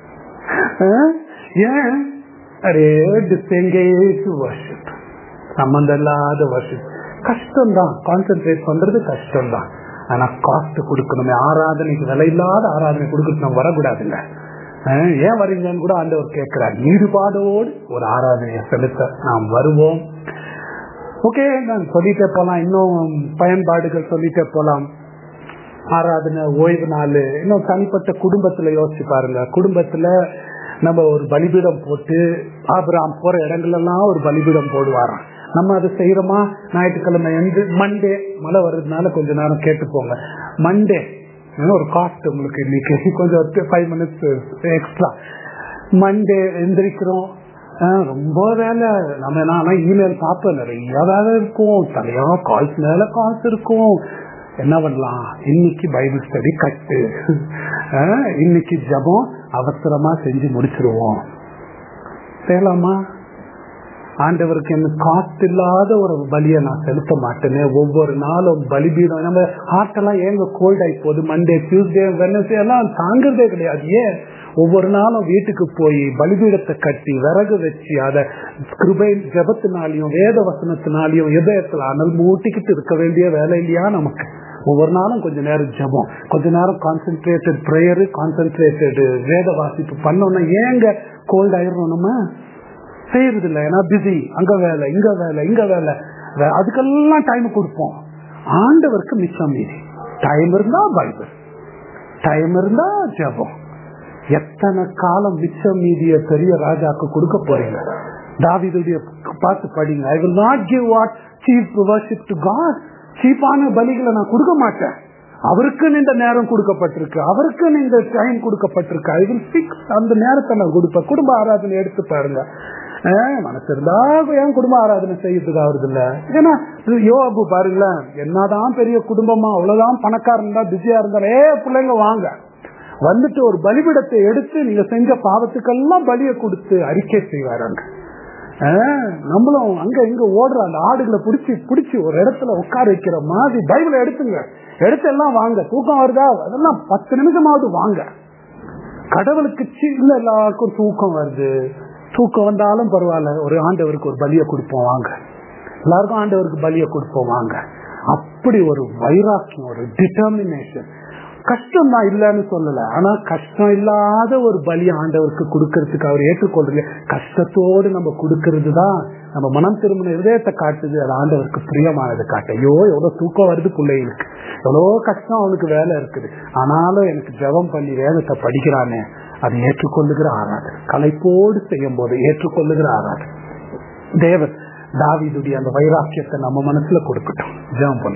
ஏன் அரே டிஸ்எங்கேஜ் வர்ஷிப் சம்பந்தம் இல்லாத வர்ஷிப் கஷ்டம் தான் கான்சென்ட்ரேட் பண்றது கஷ்டம் தான் ஆனா காஸ்ட் கொடுக்கணுமே ஆராதனைக்கு விலை இல்லாத ஆராதனை கொடுக்கறது நம்ம வரக்கூடாதுல்ல ஏன் வரீங்கன்னு கூட ஆண்டவர் கேட்கிறார் ஈடுபாடோடு ஒரு ஆராதனையை செலுத்த நாம் வருவோம் ஓகே நான் சொல்லிட்டே போலாம் இன்னும் பயன்பாடுகள் சொல்லிட்டே போலாம் ஆராதனை ஓய்வு நாள் இன்னும் தனிப்பட்ட குடும்பத்துல யோசிச்சு பாருங்க குடும்பத்துல நம்ம ஒரு பலிபீடம் போட்டு ஆபிராம் போற இடங்கள் எல்லாம் ஒரு பலிபீடம் போடுவாராம் நம்ம அதை செய்யறோமா ஞாயிற்றுக்கிழமை வந்து மண்டே மழை வர்றதுனால கொஞ்ச நேரம் கேட்டு போங்க மண்டே ஒரு காஸ்ட் உங்களுக்கு இன்னைக்கு கொஞ்சம் ஃபைவ் மினிட்ஸ் எக்ஸ்ட்ரா மண்டே எந்திரிக்கிறோம் ஆஹ் ரொம்ப வேலை நம்ம என்ன இமெயில் பார்ப்போம் நிறைய வேலை இருக்கும் தலையா கால்ஸ் மேல கால்ஸ் இருக்கும் என்ன பண்ணலாம் இன்னைக்கு பைபிள் ஸ்டடி கட்டு ஆஹ் இன்னைக்கு ஜபம் அவசரமா செஞ்சு முடிச்சிருவோம் செய்யலாமா ஆண்டவருக்கு என்ன காஸ்ட் இல்லாத ஒரு பலியை நான் செலுத்த மாட்டேனே ஒவ்வொரு நாளும் பலிபீடம் நம்ம ஹார்ட் எல்லாம் ஏங்க கோல்ட் ஆகி போகுது மண்டே டியூஸ்டே வெனஸ்டே எல்லாம் தாங்குறதே கிடையாது ஏன் ஒவ்வொரு நாளும் வீட்டுக்கு போய் பலிபீடத்தை கட்டி விறகு வச்சு அதை கிருபை ஜபத்தினாலையும் வேத வசனத்தினாலையும் இதயத்துல அனல் மூட்டிக்கிட்டு இருக்க வேண்டிய வேலை இல்லையா நமக்கு ஒவ்வொரு நாளும் கொஞ்ச நேரம் ஜபம் கொஞ்ச நேரம் கான்சென்ட்ரேட்டட் ப்ரேயரு கான்சென்ட்ரேட்டட் வேத வாசிப்பு பண்ணோம்னா ஏங்க கோல்ட் ஆயிரும் நம்ம செய்யறது இல்லை ஏன்னா பிஸி அங்க வேலை இங்க வேலை இங்க வேலை வே- அதுக்கெல்லாம் டைம் கொடுப்போம் ஆண்டவருக்கு மிச்சம் மீதி டைம் இருந்தா பைபிள் டைம் இருந்தா ஜெபம் எத்தனை காலம் மிச்சம் மீதிய பெரிய ராஜாக்கு கொடுக்க போறீங்க தாவிதுடைய பார்த்து படிங்க I will not give what cheap worship to God சீப்பான பலிகளை நான் கொடுக்க மாட்டேன் அவருக்குன்னு இந்த நேரம் கொடுக்கப்பட்டிருக்கு அவருக்குன்னு இந்த டைம் கொடுக்கப்பட்டிருக்கு ஐ வில் பிக்ஸ் அந்த நேரத்தை நான் கொடுப்பேன் குடும்ப ஆராதனை எடுத்து பாருங்க அஹ் மனசு இருந்தா ஏன் குடும்ப ஆராதனை செய்யறதுக்கு ஆகுறது இல்ல ஏன்னா யோபு பாருங்களேன் என்னதான் பெரிய குடும்பமா அவ்வளவுதான் பணக்காரன் இருந்தா பிஸியா இருந்தாலும் ஏ பிள்ளைங்க வாங்க வந்துட்டு ஒரு பலிபிடத்தை எடுத்து நீங்க செஞ்ச பாவத்துக்கெல்லாம் பலியை கொடுத்து அறிக்கை செய்வாராங்க ஆஹ் நம்மளும் அங்க இங்க ஓடுற அந்த ஆடுகளை புடிச்சு புடிச்சு ஒரு இடத்துல உட்கார வைக்கிற மாதிரி பைபிளை எடுத்துங்க எடுத்து எல்லாம் வாங்க தூக்கம் வருதா அதெல்லாம் பத்து நிமிஷமாவது வாங்க கடவுளுக்கு சின்ன எல்லாருக்கும் தூக்கம் வருது தூக்கம் வந்தாலும் பரவாயில்ல ஒரு ஆண்டவருக்கு ஒரு பலியை கொடுப்போம் வாங்க எல்லாருக்கும் ஆண்டவருக்கு பலியை கொடுப்போம் வாங்க அப்படி ஒரு வைராக்கியம் ஒரு டிட்டர்மினேஷன் கஷ்டம் தான் இல்லைன்னு சொல்லல ஆனா கஷ்டம் இல்லாத ஒரு பலி ஆண்டவருக்கு கொடுக்கறதுக்கு அவர் ஏற்றுக்கொள்றது கஷ்டத்தோடு நம்ம கொடுக்கறது தான் நம்ம மனம் திரும்பின இதயத்தை காட்டுது அது ஆண்டவருக்கு பிரியமானது காட்டு ஐயோ எவ்வளவு தூக்கம் வருது பிள்ளைகளுக்கு எவ்வளோ கஷ்டம் அவனுக்கு வேலை இருக்குது ஆனாலும் எனக்கு ஜெபம் பண்ணி வேதத்தை படிக்கிறானே அதை ஏற்றுக்கொள்ளுகிற ஆராதனை கலைப்போடு செய்யும் போது ஏற்றுக்கொள்ளுகிற ஆராதனை தேவன் தாவீதுடைய அந்த வைராக்கியத்தை நம்ம மனசுல கொடுக்கட்டும் ஜெபம் பண்ணு